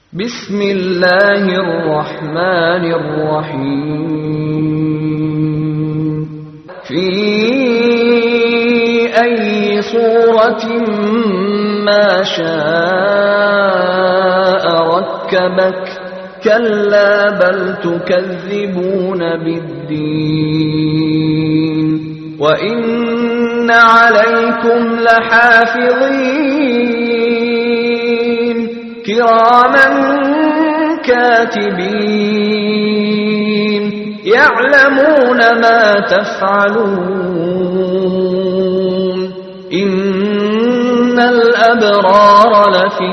بسم الله الرحمن الرحيم في أي صورة ما شاء ركبك كلا بل تكذبون بالدين وإن عليكم لحافظين كراما كاتبين يعلمون ما تفعلون إن الأبرار لفي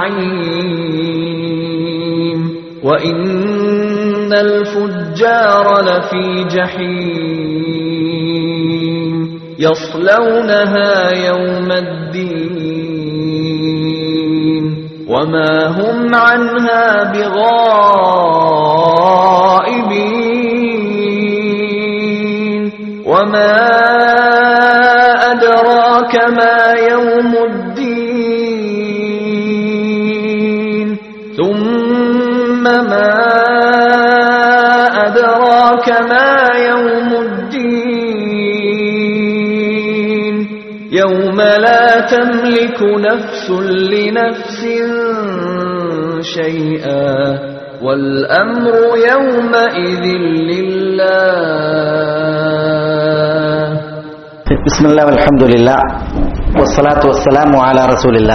نعيم وإن الفجار لفي جحيم يصلونها يوم الدين وما هم عنها بغائبين وما أدراك ما يوم الدين ثم ما أدراك ما يوم الدين يوم لا تملك نفس لنفس شيئا والأمر يومئذ لله بسم الله والحمد لله والصلاة والسلام على رسول الله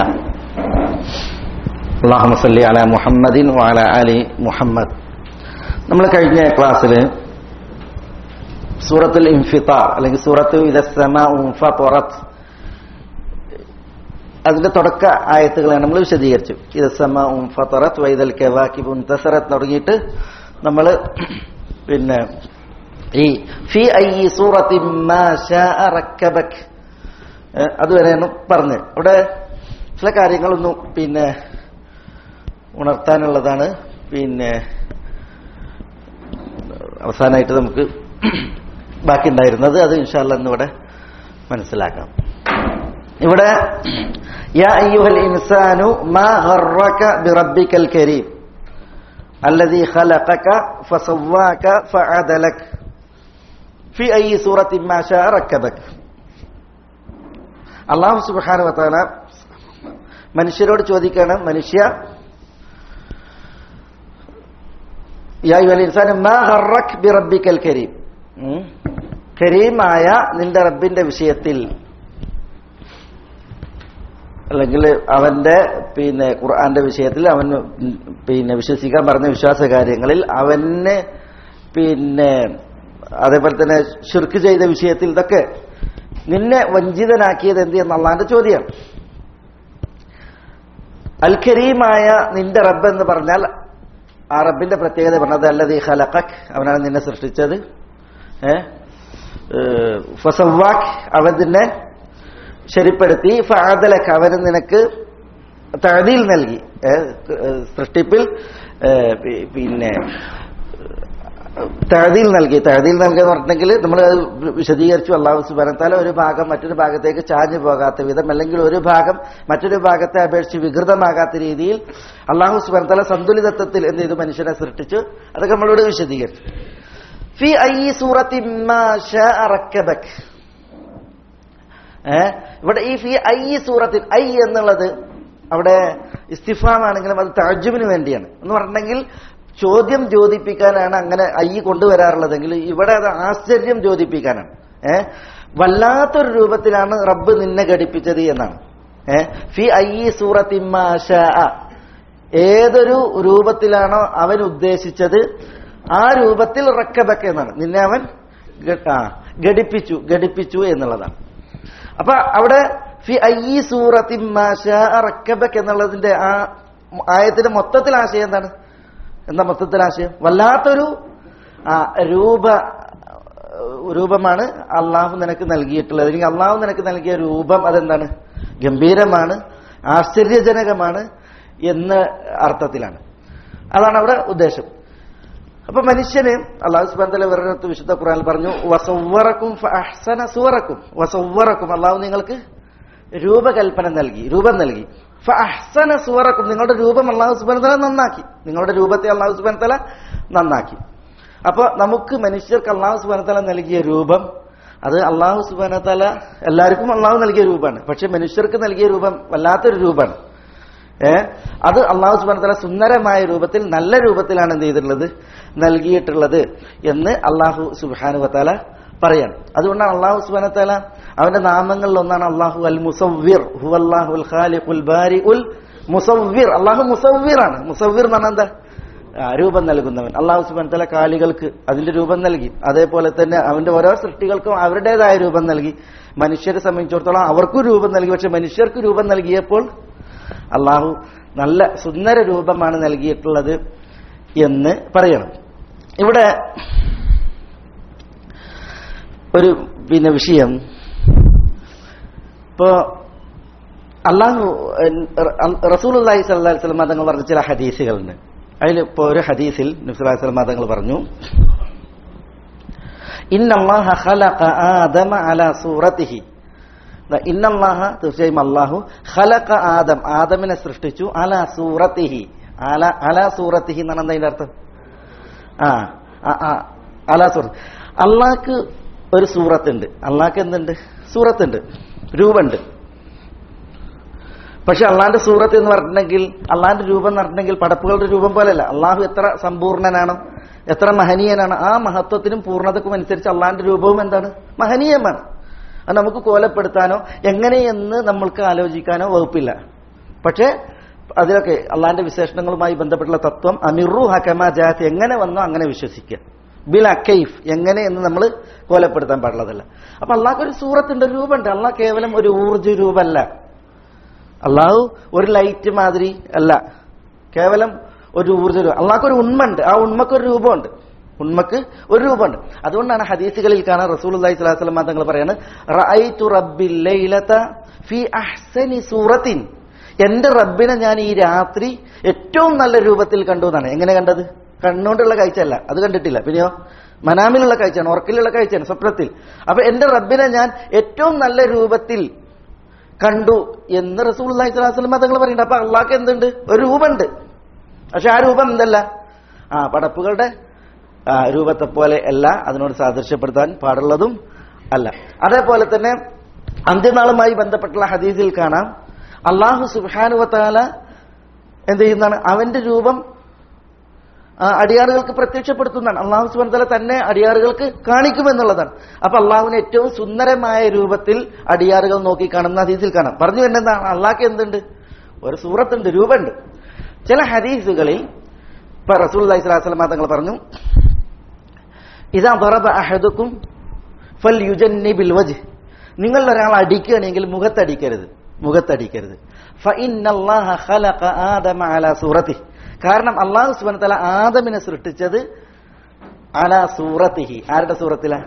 اللهم صل على മുഹമ്മദ് وعلى آل മുഹമ്മദ് നമ്മൾ കഴിഞ്ഞ ക്ലാസ്സിൽ സൂറത്തുൽ ഇൻഫിത്താർ അല്ലെങ്കിൽ സൂറത്ത് ഇതസമ ഉൻഫറത്ത് അതിന്റെ തുടക്ക ആയത്തുകളെ നമ്മൾ വിശദീകരിച്ചു ഇതസമ ഉൻഫറത്ത് വൈദൽ കെവാക്കിബ് ഉൻതസറത്ത് തുടങ്ങിയിട്ട് നമ്മൾ പിന്നെ ഈ ഫി ഐ സൂറത്തി റക്കബക് അതുവരെയാണ് പറഞ്ഞ് അവിടെ ചില കാര്യങ്ങളൊന്നും പിന്നെ ഉണർത്താനുള്ളതാണ് പിന്നെ അവസാനമായിട്ട് നമുക്ക് ബാക്കി ഉണ്ടായിരുന്നത് അത് ഇൻഷാല്ല ഇന്നിവിടെ മനസ്സിലാക്കാം ഇവിടെ യാ അയ്യുഹൽ ഇൻസാനു മാ ഗർറക ബിറബ്ബിക്കൽ കരീം الذي خلقك فسواك فعدلك في أي سورة ما شاء ركبك അള്ളാഹു സുബാന വത്താല മനുഷ്യരോട് ചോദിക്കാണ് മനുഷ്യ റബ്ബിക്കൽ കരീം കരീമായ നിന്റെ റബ്ബിന്റെ വിഷയത്തിൽ അല്ലെങ്കിൽ അവന്റെ പിന്നെ ഖുർആന്റെ വിഷയത്തിൽ അവൻ പിന്നെ വിശ്വസിക്കാൻ പറഞ്ഞ വിശ്വാസ കാര്യങ്ങളിൽ അവന് പിന്നെ അതേപോലെ തന്നെ ഷിർക്ക് ചെയ്ത വിഷയത്തിൽ ഇതൊക്കെ നിന്നെ വഞ്ചിതനാക്കിയത് എന്ത് എന്നുള്ളതിന്റെ ചോദ്യമാണ് അൽ കരീമായ നിന്റെ റബ്ബ് എന്ന് പറഞ്ഞാൽ ആ റബ്ബിന്റെ പ്രത്യേകത പറഞ്ഞത് അല്ലത് ഈ ഹലഖക് അവനാണ് നിന്നെ സൃഷ്ടിച്ചത് ഫസവാഖ് അവൻ നിന്നെ ശരിപ്പെടുത്തി ഫാദലക്ക് അവന് നിനക്ക് തഴതിയിൽ നൽകി സൃഷ്ടിപ്പിൽ പിന്നെ തഴതിയിൽ നൽകി തഴതിയിൽ നൽകുക എന്ന് പറഞ്ഞിട്ടുണ്ടെങ്കിൽ നമ്മൾ അത് വിശദീകരിച്ചു അള്ളാഹു സുബാനത്താല ഒരു ഭാഗം മറ്റൊരു ഭാഗത്തേക്ക് ചാഞ്ഞു പോകാത്ത വിധം അല്ലെങ്കിൽ ഒരു ഭാഗം മറ്റൊരു ഭാഗത്തെ അപേക്ഷിച്ച് വികൃതമാകാത്ത രീതിയിൽ അള്ളാഹു സുബാനത്താല സന്തുലിതത്വത്തിൽ എന്ത് ചെയ്തു മനുഷ്യനെ സൃഷ്ടിച്ചു അതൊക്കെ നമ്മളോട് വിശദീകരിച്ചു ഫി ഐ സൂറത്തി ഇവിടെ ഈ ഫി ഐ സൂറത്തിൽ ഐ എന്നുള്ളത് അവിടെ ഇസ്തിഫാമാണെങ്കിലും അത് താജുവിന് വേണ്ടിയാണ് എന്ന് പറഞ്ഞിട്ടുണ്ടെങ്കിൽ ചോദ്യം ചോദിപ്പിക്കാനാണ് അങ്ങനെ ഐ കൊണ്ടുവരാറുള്ളതെങ്കിൽ ഇവിടെ അത് ആശ്ചര്യം ചോദിപ്പിക്കാനാണ് ഏ വല്ലാത്തൊരു രൂപത്തിലാണ് റബ്ബ് നിന്നെ ഘടിപ്പിച്ചത് എന്നാണ് ഏ ഫി ഐ സൂറത്തിമ്മ ഏതൊരു രൂപത്തിലാണോ അവൻ ഉദ്ദേശിച്ചത് ആ രൂപത്തിൽ റക്കബക്ക് എന്നാണ് നിന്നെ അവൻ ഘടിപ്പിച്ചു ഘടിപ്പിച്ചു എന്നുള്ളതാണ് അപ്പൊ അവിടെ ഫി ഐ സൂറത്തി റക്കബക്ക് എന്നുള്ളതിന്റെ ആ ആയത്തിന്റെ മൊത്തത്തിൽ ആശയം എന്താണ് എന്താ മൊത്തത്തിൽ ആശയം വല്ലാത്തൊരു രൂപ രൂപമാണ് അള്ളാഹു നിനക്ക് നൽകിയിട്ടുള്ളത് അല്ലെങ്കിൽ അള്ളാഹു നിനക്ക് നൽകിയ രൂപം അതെന്താണ് ഗംഭീരമാണ് ആശ്ചര്യജനകമാണ് എന്ന അർത്ഥത്തിലാണ് അതാണ് അവിടെ ഉദ്ദേശം അപ്പൊ മനുഷ്യന് അള്ളാഹു സുബാന്തല വേറൊരിടത്ത് വിശുദ്ധ ഖുറാൻ പറഞ്ഞു വസവറക്കും അഹ്സന സുവറക്കും വസവറക്കും അള്ളാഹു നിങ്ങൾക്ക് രൂപകൽപ്പന നൽകി രൂപം നൽകി ഫഅഹ്സന സുവറക്കും നിങ്ങളുടെ രൂപം അള്ളാഹു സുബ്ഹാനഹു വ തആല നന്നാക്കി നിങ്ങളുടെ രൂപത്തെ അള്ളാഹു സുബ്ഹാനഹു വ തആല നന്നാക്കി അപ്പൊ നമുക്ക് മനുഷ്യർക്ക് അള്ളാഹു സുബ്ഹാനഹു വ തആല നൽകിയ രൂപം അത് അള്ളാഹു സുബ്ഹാനഹു വ തആല എല്ലാവർക്കും അള്ളാഹു നൽകിയ രൂപമാണ് പക്ഷെ മനുഷ്യർക്ക് നൽകിയ രൂപം വല്ലാത്തൊരു രൂപമാണ് ഏ അത് അള്ളാഹു സുബ്ഹാനഹു വ തആല സുന്ദരമായ രൂപത്തിൽ നല്ല രൂപത്തിലാണ് എന്ത് ചെയ്തിട്ടുള്ളത് നൽകിയിട്ടുള്ളത് എന്ന് അള്ളാഹു സുബ്ഹാനഹു വ തആല പറയാണ് അതുകൊണ്ടാണ് അള്ളാഹു സുബ്ഹാനഹു വ തആല അവന്റെ നാമങ്ങളിൽ ഒന്നാണ് അള്ളാഹു അൽ മുസവ്വിർ ഹുവല്ലാഹുൽ ഖാലിഖുൽ ബാരിഉൽ മുസവ്വിർ അള്ളാഹു മുസവ്വിറാണ് മുസവ്വിർ എന്ന് പറഞ്ഞാൽ എന്താ ആ, രൂപം നൽകുന്നവൻ അള്ളാഹു സുബാൻ തല കാലികൾക്ക് അതിന്റെ രൂപം നൽകി അതേപോലെ തന്നെ അവന്റെ ഓരോ സൃഷ്ടികൾക്കും അവരുടേതായ രൂപം നൽകി മനുഷ്യരെ സംബന്ധിച്ചിടത്തോളം അവർക്കും രൂപം നൽകി പക്ഷെ മനുഷ്യർക്ക് രൂപം നൽകിയപ്പോൾ അള്ളാഹു നല്ല സുന്ദര രൂപമാണ് നൽകിയിട്ടുള്ളത് എന്ന് പറയണം ഇവിടെ ഒരു പിന്നെ വിഷയം ഇപ്പോ അള്ളാഹു റസൂൽ അള്ളാഹി സ്വല്ലി സ്വലം തങ്ങൾ പറഞ്ഞ ചില ഹദീസുകളുണ്ട് അതിൽ ഇപ്പോ ഒരു ഹദീസിൽ നബ്സുല്ലാഹി സ്വലം തങ്ങൾ പറഞ്ഞു ഇന്നല്ലാഹ ഖലഖ ആദമ അലാ സൂറത്തിഹി ദാ ഇന്നല്ലാഹ തീർച്ചയായും അള്ളാഹു ഖലഖ ആദം ആദമിനെ സൃഷ്ടിച്ചു അലാ സൂറത്തിഹി അല അലാ സൂറത്തിഹി എന്നാണ് എന്താ അതിന്റെ അർത്ഥം ആ ആ, ആ അലാ സൂറത്ത് അള്ളാഹ്ക്ക് ഒരു സൂറത്തുണ്ട് അള്ളാഹ്ക്ക് എന്തുണ്ട് സൂറത്തുണ്ട് രൂപമുണ്ട് പക്ഷെ അള്ളാന്റെ സൂറത്ത് എന്ന് പറഞ്ഞിട്ടുണ്ടെങ്കിൽ അള്ളാന്റെ രൂപം എന്ന് പറഞ്ഞിട്ടുണ്ടെങ്കിൽ പടപ്പുകളുടെ രൂപം പോലെയല്ല അള്ളാഹു എത്ര സമ്പൂർണനാണോ എത്ര മഹനീയനാണ് ആ മഹത്വത്തിനും പൂർണ്ണതക്കും അനുസരിച്ച് അള്ളാന്റെ രൂപവും എന്താണ് മഹനീയമാണ് അത് നമുക്ക് കോലപ്പെടുത്താനോ എങ്ങനെയെന്ന് നമ്മൾക്ക് ആലോചിക്കാനോ വകുപ്പില്ല പക്ഷേ അതിലൊക്കെ അള്ളാന്റെ വിശേഷണങ്ങളുമായി ബന്ധപ്പെട്ടുള്ള തത്വം അമിറു ഹക്കമ ജാത്ത് എങ്ങനെ വന്നോ അങ്ങനെ വിശ്വസിക്കുക ബിൽ അക്കൈഫ് എങ്ങനെ എന്ന് നമ്മൾ കോലപ്പെടുത്താൻ പാടുള്ളതല്ല അപ്പൊ അള്ളാഹ് ഒരു സൂറത്തുണ്ട് ഒരു രൂപമുണ്ട് അള്ളാഹ് കേവലം ഒരു ഊർജ്ജ രൂപമല്ല അള്ളാഹു ഒരു ലൈറ്റ് മാതിരി അല്ല കേവലം ഒരു ഊർജ്ജ രൂപം അള്ളാഹ്ക്ക് ഒരു ഉണ്മണ്ട് ആ ഉണ്മക്ക് ഒരു രൂപമുണ്ട് ഉണ്മക്ക് ഒരു രൂപമുണ്ട് അതുകൊണ്ടാണ് ഹദീസുകളിൽ കാണാൻ റസൂൽ അള്ളഹി സ്വലാഹു വസ്ലം തങ്ങൾ പറയാണ് റഅയ്തു റബ്ബിൽ ലൈലത ഫി അഹ്സനി സൂറത്തിൻ എന്റെ റബ്ബിനെ ഞാൻ ഈ രാത്രി ഏറ്റവും നല്ല രൂപത്തിൽ കണ്ടു എന്നാണ് എങ്ങനെ കണ്ടത് കണ്ണുകൊണ്ടുള്ള കാഴ്ചയല്ല അത് കണ്ടിട്ടില്ല പിന്നെയോ മനാമിലുള്ള കാഴ്ചയാണ് ഉറക്കിലുള്ള കാഴ്ചയാണ് സ്വപ്നത്തിൽ അപ്പൊ എന്റെ റബ്ബിനെ ഞാൻ ഏറ്റവും നല്ല രൂപത്തിൽ കണ്ടു എന്ന് റസൂൽ അള്ളഹി സ്വലാസ്ലം തങ്ങൾ പറയുന്നുണ്ട് അപ്പൊ അള്ളാഹ്ക്ക് എന്തുണ്ട് ഒരു രൂപമുണ്ട് പക്ഷെ ആ രൂപം എന്തല്ല ആ പടപ്പുകളുടെ ആ, രൂപത്തെ പോലെ അല്ല അതിനോട് സാദൃശ്യപ്പെടുത്താൻ പാടുള്ളതും അല്ല അതേപോലെ തന്നെ അന്ത്യനാളുമായി ബന്ധപ്പെട്ടുള്ള ഹദീസിൽ കാണാം അള്ളാഹു സുബാനുവത്താല എന്ത് ചെയ്യുന്നതാണ് അവന്റെ രൂപം ആ, അടിയാറുകൾക്ക് പ്രത്യക്ഷപ്പെടുത്തുന്നതാണ് അള്ളാഹു സുബാൻ തല തന്നെ അടിയാറുകൾക്ക് കാണിക്കുമെന്നുള്ളതാണ് അപ്പൊ അള്ളാഹുവിന് ഏറ്റവും സുന്ദരമായ രൂപത്തിൽ അടിയാറുകൾ നോക്കി കാണുന്ന ഹദീസിൽ കാണാം പറഞ്ഞു വരുന്നതാണ് അള്ളാഹ്ക്ക് എന്തുണ്ട് ഒരു സൂറത്തുണ്ട് രൂപമുണ്ട് ചില ഹദീസുകളിൽ ഇപ്പൊ റസൂൽ അലൈഹി സ്വലാസ്ലമ തങ്ങൾ പറഞ്ഞു ഇതാ ദറബ അഹദുക്കും ഫൽ യുജന്നിബിൽ വജ് നിങ്ങൾ ഒരാൾ അടിക്കുകയാണെങ്കിൽ മുഖത്തടിക്കരുത് മുഖത്തടിക്കരുത് ഫഇന്നല്ലാഹ ഖലഖ ആദമ അലാ സൂറത്തിഹി കാരണം അള്ളാഹു സുബ്ഹാനഹു തആല ആദമിനെ സൃഷ്ടിച്ചത് അലാ സൂറത്തിഹി ആരുടെ സൂറത്തിലാ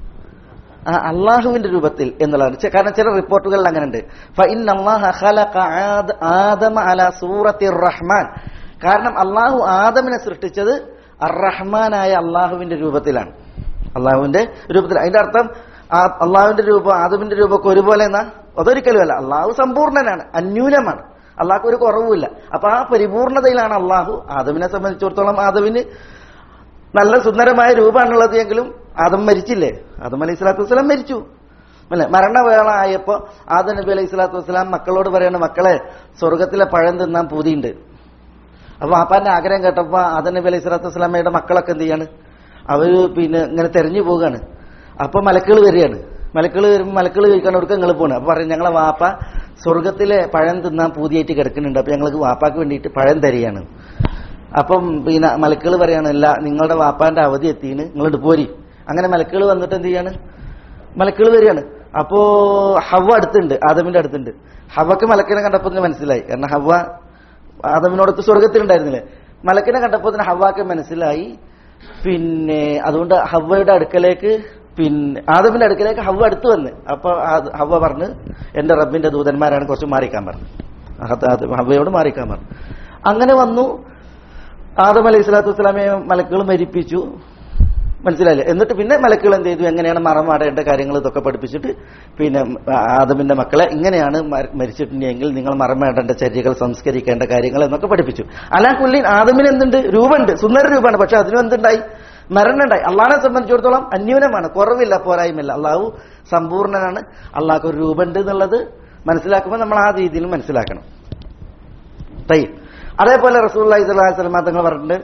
ആ അള്ളാഹുവിന്റെ രൂപത്തിൽ എന്നുള്ളതാണ് ചെ- കാരണം ചില റിപ്പോർട്ടുകളിൽ അങ്ങനെ ഉണ്ട് ഫഇന്നല്ലാഹ ഖലഖ ആദ- ആദമ അലാ സൂറത്തി റഹ്മാൻ കാരണം അള്ളാഹു ആദമിനെ സൃഷ്ടിച്ചത് അറഹ്മാനായ അള്ളാഹുവിന്റെ രൂപത്തിലാണ് അള്ളാഹുവിന്റെ രൂപത്തിൽ അതിന്റെ അർത്ഥം ആ അള്ളാഹുവിന്റെ രൂപം ആദമിന്റെ രൂപമൊക്കെ ഒരുപോലെ എന്നാ അതൊരിക്കലും അല്ല അള്ളാഹു സമ്പൂർണ്ണനാണ് അന്യൂനമാണ് അള്ളാഹ്ക്ക് ഒരു കുറവുമില്ല അപ്പൊ ആ പരിപൂർണതയിലാണ് അള്ളാഹു ആദമിനെ സംബന്ധിച്ചിടത്തോളം ആദമിന് നല്ല സുന്ദരമായ രൂപമാണുള്ളത് എങ്കിലും ആദം മരിച്ചില്ലേ ആദം അലൈഹി സ്വലാത്തു വസ്സലാം മരിച്ചു അല്ലെ മരണവേള ആയപ്പോ ആദം നബി അലൈഹി സ്വലാത്തു വസ്സലാം മക്കളോട് പറയാണ് മക്കളെ സ്വർഗത്തിലെ പഴം തിന്നാൻ പൂതിയുണ്ട് അപ്പൊ ആപ്പാന്റെ ആഗ്രഹം കേട്ടപ്പോ ആദം നബി അലൈഹി സ്വലാത്തു വസ്സലാമയുടെ മക്കളൊക്കെ എന്ത് ചെയ്യാണ് അവര് പിന്നെ ഇങ്ങനെ തെരഞ്ഞു പോവുകയാണ് അപ്പൊ മലക്കുകൾ വരികയാണ് മലക്കുകൾ വരുമ്പോൾ മലക്കുകൾ ചോദിക്കാൻ കൊടുക്കുക നിങ്ങൾ പോണ് അപ്പൊ പറയും ഞങ്ങളെ വാപ്പ സ്വർഗത്തിലെ പഴം തിന്നാൻ പൂതിയായിട്ട് കിടക്കുന്നുണ്ട് അപ്പൊ ഞങ്ങൾക്ക് വാപ്പാക്ക് വേണ്ടിയിട്ട് പഴം തരികയാണ് അപ്പം പിന്നെ മലക്കുകൾ പറയാണ് അല്ല നിങ്ങളുടെ വാപ്പാന്റെ അവധി എത്തിയാണ് നിങ്ങളോട് പോരി അങ്ങനെ മലക്കുകൾ വന്നിട്ട് എന്ത് ചെയ്യാണ് മലക്കുകൾ വരികയാണ് അപ്പോ ഹവ അടുത്തുണ്ട് ആദമിന്റെ അടുത്തുണ്ട് ഹവക്ക് മലക്കിനെ കണ്ടപ്പോ തന്നെ മനസ്സിലായി കാരണം ഹവ ആദമിനോടൊത്ത് സ്വർഗത്തിലുണ്ടായിരുന്നില്ലേ മലക്കിനെ കണ്ടപ്പോ തന്നെ ഹവാക്ക് മനസ്സിലായി പിന്നെ അതുകൊണ്ട് ഹവ്വയുടെ അടുക്കലേക്ക് പിന്നെ ആദമിന്റെ അടുക്കലേക്ക് ഹവ്വ അടുത്ത് വന്ന് അപ്പൊ ആ- ഹവ്വ പറഞ്ഞ് എന്റെ റബ്ബിന്റെ ദൂതന്മാരാണ് കുറച്ച് മാറിക്കാൻ പറഞ്ഞു അഹത്ത് അത് ഹവ്വയോട് മാറിക്കാൻ പറഞ്ഞു അങ്ങനെ വന്നു ആദം അലൈഹി സ്വലാത്തു വസ്സലാമയെ മലക്കുകൾ മരിപ്പിച്ചു മനസ്സിലായില്ലേ എന്നിട്ട് പിന്നെ മലക്കുകൾ എന്ത് ചെയ്തു എങ്ങനെയാണ് മറമാടേണ്ട കാര്യങ്ങൾ ഇതൊക്കെ പഠിപ്പിച്ചിട്ട് പിന്നെ ആദമിന്റെ മക്കളെ ഇങ്ങനെയാണ് മര- മരിച്ചിട്ടുണ്ടെങ്കിൽ നിങ്ങൾ മറമാടേണ്ട ചര്യകൾ സംസ്കരിക്കേണ്ട കാര്യങ്ങൾ എന്നൊക്കെ പഠിപ്പിച്ചു അലാക്കുല്ലിൻ ആദമിന് എന്തുണ്ട് രൂപമുണ്ട് സുന്ദര രൂപമാണ് പക്ഷെ അതിനും എന്തുണ്ടായി മരണമുണ്ടായി അള്ളാഹിനെ സംബന്ധിച്ചിടത്തോളം അന്യൂനമാണ് കുറവില്ല പോരായ്മയില്ല അള്ളാഹു സമ്പൂർണ്ണനാണ് അള്ളാഹ്ക്ക് ഒരു രൂപമുണ്ട് എന്നുള്ളത് മനസ്സിലാക്കുമ്പോൾ നമ്മൾ ആ രീതിയിൽ മനസ്സിലാക്കണം തയ്യം അതേപോലെ റസൂൽ അലൈഹി സ്വലാഹു തങ്ങൾ പറഞ്ഞിട്ടുണ്ട്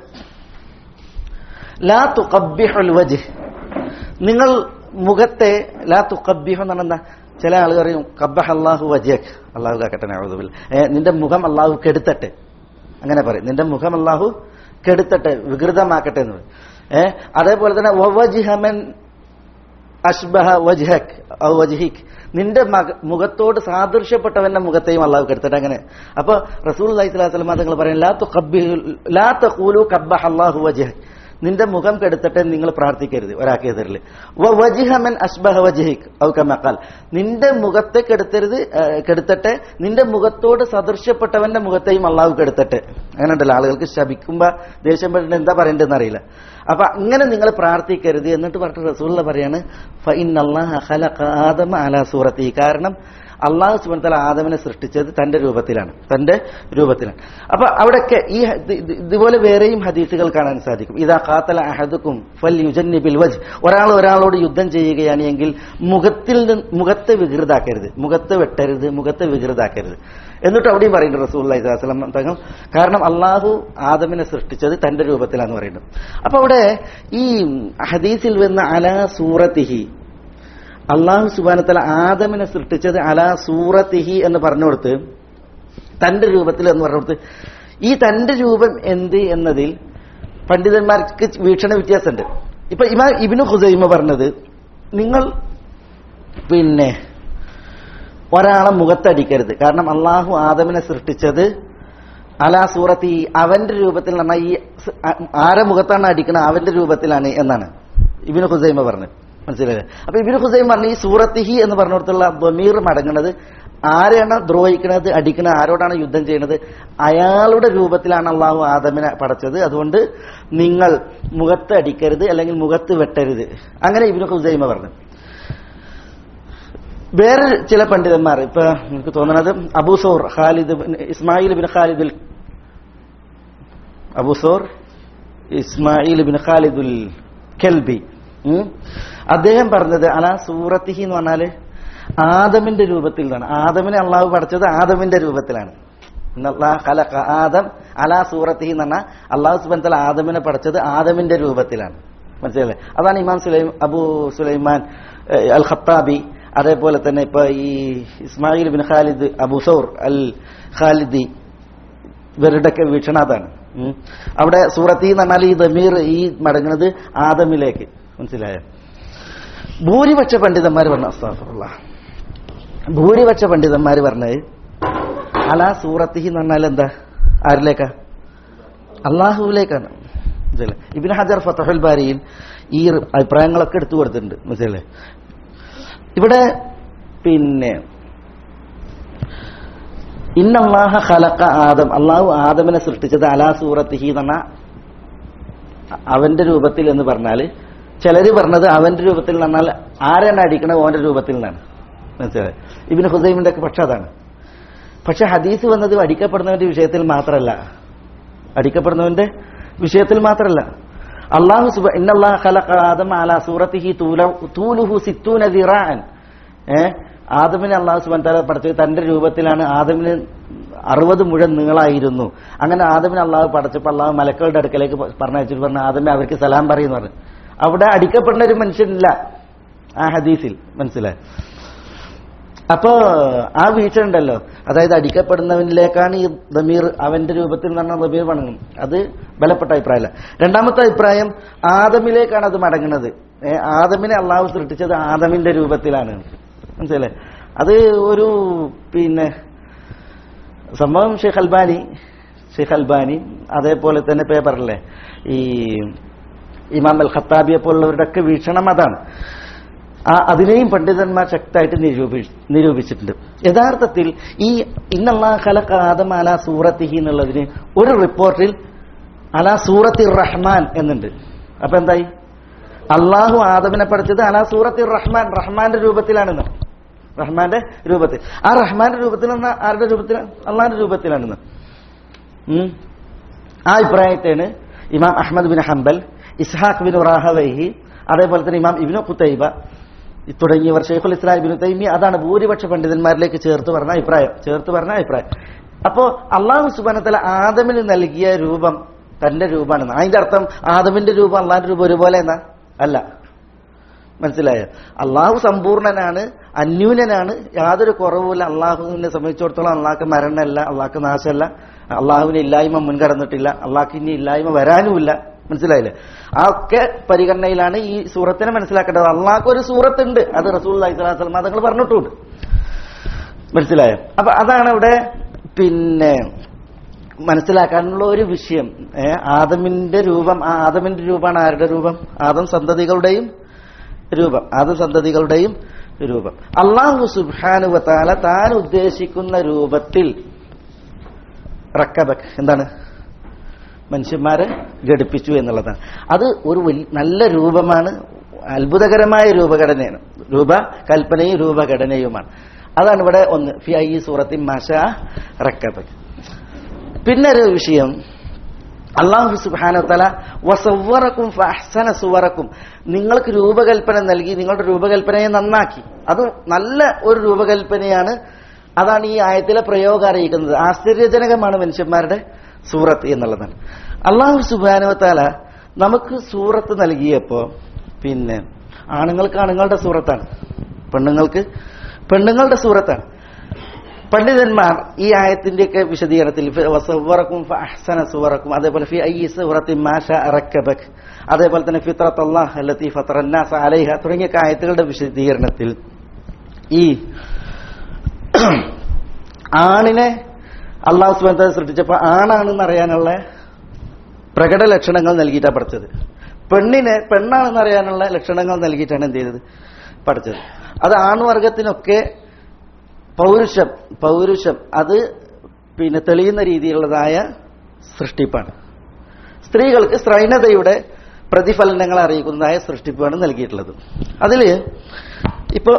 ലാ തുഖബ്ബിഹുൽ വജ്ഹ് നിങ്ങൾ മുഖത്തെ ലാ തുഖബ്ബിഹു എന്ന് പറഞ്ഞാൽ ചില ആളുകൾ പറയും കബ്ബഹ അല്ലാഹു വജ്ഹക് അല്ലാഹു കാക്കട്ടെ നഊദുബില്ല ഏ, നിന്റെ മുഖം അല്ലാഹു കെടുത്തട്ടെ അങ്ങനെ പറയും നിന്റെ മുഖം അല്ലാഹു കെടുത്തട്ടെ വികൃതമാക്കട്ടെ എന്ന് പറയും ഏ അതേപോലെ തന്നെ വവജ്ഹമൻ അഷ്ബഹ വജ്ഹക് ഔ വജ്ഹിക് നിന്റെ മക- മുഖത്തോട് സാദൃശ്യപ്പെട്ടവന്റെ മുഖത്തെയും അള്ളാഹു കെടുത്തിട്ട് അങ്ങനെ അപ്പൊ റസൂൽ അലൈഹി സ്വലാത്തു വസ്സലാം തങ്ങൾ പറയും ലാ തുഖബ്ബിഹു ലാ തഖൂലു കബ്ബഹ അല്ലാഹു വജ്ഹക് നിന്റെ മുഖം കെടുത്തിട്ട് നിങ്ങൾ പ്രാർത്ഥിക്കരുത് ഒരാൾക്കെതിരിൽ വജിഹമൻ അഷ്ബഹ വജിഹിക് ഔ കമക്കാൽ നിന്റെ മുഖത്തെ കെടുത്തരുത് ഏ, കെടുത്തട്ടെ നിന്റെ മുഖത്തോട് സദൃശ്യപ്പെട്ടവന്റെ മുഖത്തെയും അള്ളാഹു കെടുത്തട്ടെ അങ്ങനെ ഉണ്ടല്ലോ ആളുകൾക്ക് ശപിക്കുമ്പോ ദേഷ്യം പെട്ടിട്ട് എന്താ പറയേണ്ടതെന്ന് അറിയില്ല അപ്പൊ അങ്ങനെ നിങ്ങൾ പ്രാർത്ഥിക്കരുത് എന്നിട്ട് പറഞ്ഞിട്ട് റസൂള്ള പറയാണ് ഫൈൻ അള്ളാഹ ഖലഖ ആദമ അലാ സൂറത്തി കാരണം അള്ളാഹു സുബൻ ആദമിനെ സൃഷ്ടിച്ചത് തന്റെ രൂപത്തിലാണ് തന്റെ രൂപത്തിലാണ് അപ്പൊ അവിടെയൊക്കെ ഈ ഹ- ഇത് ഇത് ഇതുപോലെ വേറെയും ഹദീസുകൾ കാണാൻ സാധിക്കും ഇതാ കാത്തല അഹദുക്കും ഫൽ യുജന്നിബിൽ വജ് ഒരാൾ ഒരാളോട് യുദ്ധം ചെയ്യുകയാണ് എങ്കിൽ മുഖത്തിൽ നിന്ന് മുഖത്തെ വികൃതാക്കരുത് മുഖത്ത് വെട്ടരുത് മുഖത്തെ വികൃതാക്കരുത് എന്നിട്ട് അവിടെയും പറയുന്നുണ്ട് റസൂൽ അലൈഹിസ്ലാം തങ്ങൾ കാരണം അള്ളാഹു ആദമിനെ സൃഷ്ടിച്ചത് തന്റെ രൂപത്തിലാന്ന് പറയുന്നത് അപ്പൊ അവിടെ ഈ ഹദീസിൽ വന്ന അലാ സൂറത്തിഹി അള്ളാഹു സുബാനത്തല ആദമിനെ സൃഷ്ടിച്ചത് അലാ സൂറത്തിഹി എന്ന് പറഞ്ഞു കൊടുത്ത് തന്റെ രൂപത്തിൽ എന്ന് പറഞ്ഞു കൊടുത്ത് ഈ തന്റെ രൂപം എന്ത് എന്നതിൽ പണ്ഡിതന്മാർക്ക് വീക്ഷണ വ്യത്യാസമുണ്ട് ഇപ്പൊ ഇമാ ഇബിനു ഹുസൈമ പറഞ്ഞത് നിങ്ങൾ പിന്നെ ഒരാളെ മുഖത്തടിക്കരുത് കാരണം അള്ളാഹു ആദമിനെ സൃഷ്ടിച്ചത് അലാ സൂറത്തി അവന്റെ രൂപത്തിൽ എന്ന് പറഞ്ഞാൽ ഈ സ്- ആ- ആരെ മുഖത്താണ് അടിക്കണം അവന്റെ രൂപത്തിലാണ് എന്നാണ് ഇബിന് ഹുസൈമ പറഞ്ഞത് മനസ്സിലായില്ലേ അപ്പൊ ഇബിന് ഹുസൈം പറഞ്ഞു ഈ സൂറത്തിഹി എന്ന് പറഞ്ഞിടത്തുള്ള ബമീർ മടങ്ങുന്നത് ആരെയാണ് ദ്രോഹിക്കുന്നത് അടിക്കുന്നത് ആരോടാണ് യുദ്ധം ചെയ്യുന്നത് അയാളുടെ രൂപത്തിലാണ് അള്ളാഹു ആദമിനെ പടച്ചത് അതുകൊണ്ട് നിങ്ങൾ മുഖത്ത് അടിക്കരുത് അല്ലെങ്കിൽ മുഖത്ത് വെട്ടരുത് അങ്ങനെ ഇബിന് ഹുസൈമ പറഞ്ഞു വേറെ ചില പണ്ഡിതന്മാർ ഇപ്പൊ എനിക്ക് തോന്നുന്നത് Abu Thawr Khalid bin- Ismail bin ഖാലിദുൽ അബൂസോർ ഇസ്മായിൽ ബിൻ ഖാലിദുൽ കെൽബി ഉം. അദ്ദേഹം പറഞ്ഞത് അലാ സൂറത്തിഹി എന്ന് പറഞ്ഞാല് ആദമിന്റെ രൂപത്തിൽ നിന്നാണ് ആദമിനെ അള്ളാഹു പഠിച്ചത് ആദമിന്റെ രൂപത്തിലാണ് ഇന്നല്ലാഹ് ഖലഖ ആദം അലാ സൂറത്തിഹി എന്ന് പറഞ്ഞാൽ അള്ളാഹു സുബൻ തല ആദമിനെ പഠിച്ചത് ആദമിന്റെ രൂപത്തിലാണ് മനസ്സിലല്ലേ അതാണ് ഇമാം സുലൈം അബു സുലൈമാൻ ഏഹ്, അൽ ഖത്താബി അതേപോലെ തന്നെ ഇപ്പൊ ഈ Ismail bin Khalid Abu Saur al Khalidi ഇവരുടെയൊക്കെ വീക്ഷണം അതാണ് ഉം. അവിടെ സൂറത്തി എന്ന് പറഞ്ഞാൽ ഈ ദമീർ ഈ മടങ്ങുന്നത് ആദമിലേക്ക് മനസ്സിലായോ ഭൂരിപക്ഷ പണ്ഡിതന്മാർ പറഞ്ഞ അസ്താഫുള്ള ഭൂരിപക്ഷ പണ്ഡിതന്മാർ പറഞ്ഞത് അലാ സൂറത്തിഹി എന്ന് പറഞ്ഞാൽ എന്താ ആരിലേക്കാ അള്ളാഹുവിലേക്കാണ് മനസ്സിലെ ഇബിൻ ഹജർ ഫത്തഹുൽ ബാരിയിൽ ഈ അഭിപ്രായങ്ങളൊക്കെ എടുത്തു കൊടുത്തിട്ടുണ്ട് മനസ്സിലെ ഇവിടെ പിന്നെ ഇന്നല്ലാഹ ഖലഖ ആദം അള്ളാഹു ആദമിനെ സൃഷ്ടിച്ചത് അലാ സൂറത്തിഹി എന്ന് പറഞ്ഞാൽ അവന്റെ രൂപത്തിൽ എന്ന് പറഞ്ഞാൽ ചിലര് പറഞ്ഞത് അവന്റെ രൂപത്തിൽ എന്ന് പറഞ്ഞാൽ ആരാണ് അടിക്കണത് ഓന്റെ രൂപത്തിൽ നിന്നാണ് മനസ്സിലായി ഇബിന് ഹുസൈമിന്റെ ഒക്കെ പക്ഷം അതാണ് പക്ഷെ ഹദീസ് വന്നത് അടിക്കപ്പെടുന്നവന്റെ വിഷയത്തിൽ മാത്രമല്ല അടിക്കപ്പെടുന്നവന്റെ വിഷയത്തിൽ മാത്രമല്ല അള്ളാഹു സുബ ഇന്നല്ലാഹ ഖലഖ ആദമ അലാ സൂറത്തിഹി തൂല- തൂലുഹു സിത്തൂന ദിറാഅൻ ഏ ആദമിനെ അള്ളാഹു സുബാൻ താല പഠിച്ചത് തന്റെ രൂപത്തിലാണ് ആദമിന് അറുപത് മുഴം നീളായിരുന്നു അങ്ങനെ ആദമിനെ അള്ളാഹു പഠിച്ചപ്പോൾ അള്ളാഹു മലക്കളുടെ അടുക്കലേക്ക് പറഞ്ഞയച്ചിട്ട് പറഞ്ഞു ആദമെ അവർക്ക് സലാം പറയുന്നു പറഞ്ഞു അവിടെ അടിക്കപ്പെടുന്ന ഒരു മനുഷ്യനില്ല ആ ഹദീസിൽ മനസ്സിലായി അപ്പോ ആ വീഴ്ച ഉണ്ടല്ലോ അതായത് അടിക്കപ്പെടുന്നവനിലേക്കാണ് ഈ ദമീർ അവന്റെ രൂപത്തിൽ നിന്ന് പറഞ്ഞ ദമീർ മടങ്ങും അത് ബലപ്പെട്ട അഭിപ്രായമല്ല രണ്ടാമത്തെ അഭിപ്രായം ആദമിലേക്കാണ് അത് മടങ്ങുന്നത് ഏ, ആദമിനെ അള്ളാഹു സൃഷ്ടിച്ചത് ആദമിന്റെ രൂപത്തിലാണ് മനസ്സിലല്ലേ അത് ഒരു പിന്നെ സംഭവം ഷെയ്ഖ് അൽബാനി ഷെയ്ഖ് അൽബാനി അതേപോലെ തന്നെ പേപ്പറിലെ ഈ ഇമാം അൽ ഖത്താബിയെ പോലുള്ളവരുടെ ഒക്കെ വീക്ഷണം അതാണ് ആ അതിനെയും പണ്ഡിതന്മാർ ശക്തമായിട്ട് നിരൂപി നിരൂപിച്ചിട്ടുണ്ട് യഥാർത്ഥത്തിൽ ഈ ഇന്നല്ലാ ഖലഖ ആദം അല സൂറത്തിഹി എന്നുള്ളതിന് ഒരു റിപ്പോർട്ടിൽ അല സൂറത്തി റഹ്മാൻ എന്നുണ്ട് അപ്പൊ എന്തായി അള്ളാഹു ആദമിനെ പഠിച്ചത് അലാ സൂറത്തിൽ റഹ്മാൻ റഹ്മാന്റെ രൂപത്തിലാണെന്ന് റഹ്മാന്റെ രൂപത്തിൽ ആ റഹ്മാന്റെ രൂപത്തിൽ എന്ന ആരുടെ രൂപത്തിൽ അള്ളാഹിന്റെ രൂപത്തിലാണെന്ന് ഉം. ആ അഭിപ്രായത്തെയാണ് Imam Ahmad bin Hanbal Ishaq bin Rahawaihi അതേപോലെ തന്നെ ഇമാം ഇബിനു കുത്തൈബ തുടങ്ങിയവർ ഷെയ്ഖുൽ ഇസ്ലാം ഇബിനു തൈമി അതാണ് ഭൂരിപക്ഷ പണ്ഡിതന്മാരിലേക്ക് ചേർത്ത് പറഞ്ഞ അഭിപ്രായം ചേർത്ത് പറഞ്ഞ അഭിപ്രായം അപ്പോ അള്ളാഹു സുബാനത്തല ആദമിന് നൽകിയ രൂപം തന്റെ രൂപമാണെന്ന് അതിന്റെ അർത്ഥം ആദമിന്റെ രൂപം അള്ളാഹിന്റെ രൂപം ഒരുപോലെ എന്നാ അല്ല മനസ്സിലായോ അള്ളാഹു സമ്പൂർണനാണ് അന്യൂനനാണ് യാതൊരു കുറവുമില്ല അള്ളാഹുവിനെ സംബന്ധിച്ചിടത്തോളം അള്ളാഹ്ക്ക് മരണമല്ല അള്ളാഹ്ക്ക് നാശമല്ല അള്ളാഹുവിന് ഇല്ലായ്മ മുൻകടന്നിട്ടില്ല അള്ളാഹ്ക്ക് ഇനി ഇല്ലായ്മ വരാനുമില്ല മനസ്സിലായില്ലേ ആ ഒക്കെ പരിഗണനയിലാണ് ഈ സൂറത്തിനെ മനസ്സിലാക്കേണ്ടത് അള്ളാഹ്ക്ക് ഒരു സൂറത്തുണ്ട് അത് റസൂൽ അലൈഹിസ്ലാം തങ്ങൾ പറഞ്ഞിട്ടുണ്ട് മനസ്സിലായോ അപ്പൊ അതാണ് ഇവിടെ പിന്നെ മനസ്സിലാക്കാനുള്ള ഒരു വിഷയം ഏ, ആദമിന്റെ രൂപം ആ ആദമിന്റെ രൂപമാണ് ആരുടെ രൂപം ആദം സന്തതികളുടെയും രൂപം ആദം സന്തതികളുടെയും രൂപം അള്ളാഹു സുബാനുവത്താല താൻ ഉദ്ദേശിക്കുന്ന രൂപത്തിൽ റക്കബക് എന്താണ് മനുഷ്യന്മാരെ ഘടിപ്പിച്ചു എന്നുള്ളതാണ് അത് ഒരു വലിയ നല്ല രൂപമാണ് അത്ഭുതകരമായ രൂപഘടനയാണ് രൂപ കൽപ്പനയും രൂപഘടനയുമാണ് അതാണ് ഇവിടെ ഒന്ന് ഫി ഐ സൂറത്തി മഷ റക്കബക് പിന്നെ ഒരു വിഷയം അള്ളാഹു സുബാന തല വസവറക്കും ഫഹ്സന സുവറക്കും നിങ്ങൾക്ക് രൂപകൽപ്പന നൽകി നിങ്ങളുടെ രൂപകൽപ്പനയെ നന്നാക്കി അത് നല്ല ഒരു രൂപകൽപ്പനയാണ് അതാണ് ഈ ആയത്തിലെ പ്രയോഗം അറിയിക്കുന്നത് ആശ്ചര്യജനകമാണ് മനുഷ്യന്മാരുടെ സൂറത്ത് എന്നുള്ളതാണ് അള്ളാഹു സുബാനുവത്താല നമുക്ക് സൂറത്ത് നൽകിയപ്പോ പിന്നെ ആണുങ്ങൾക്ക് ആണുങ്ങളുടെ സൂറത്താണ് പെണ്ണുങ്ങൾക്ക് പെണ്ണുങ്ങളുടെ സൂറത്താണ് പണ്ഡിതന്മാർ ഈ ആയത്തിന്റെയൊക്കെ വിശദീകരണത്തിൽ വസവറക്കും അഹ്സന സുവറക്കും അതേപോലെ ഫി ഐ സൂറത്തി മാഷ റക്കബക് അതേപോലെ തന്നെ ഫിത്രത്ത് അള്ളാഹ് ലത്തി ഫത്രന്നാസ അലൈഹ തുടങ്ങിയ ആയത്തുകളുടെ വിശദീകരണത്തിൽ ഈ ആണിനെ അള്ളാഹു സുബാൻ സൃഷ്ടിച്ചപ്പോൾ ആണാണെന്ന് അറിയാനുള്ള പ്രകട ലക്ഷണങ്ങൾ നൽകിയിട്ടാണ് പഠിച്ചത് പെണ്ണിനെ പെണ്ണാണെന്ന് അറിയാനുള്ള ലക്ഷണങ്ങൾ നൽകിയിട്ടാണ് എന്ത് ചെയ്തത് പഠിച്ചത് അത് ആൺവർഗത്തിനൊക്കെ പൗരുഷം പൗരുഷം അത് പിന്നെ തെളിയുന്ന രീതിയിലുള്ളതായ സൃഷ്ടിപ്പാണ് സ്ത്രീകൾക്ക് സ്ത്രൈണതയുടെ പ്രതിഫലനങ്ങൾ അറിയിക്കുന്നതായ സൃഷ്ടിപ്പാണ് നൽകിയിട്ടുള്ളത് അതിൽ ഇപ്പോ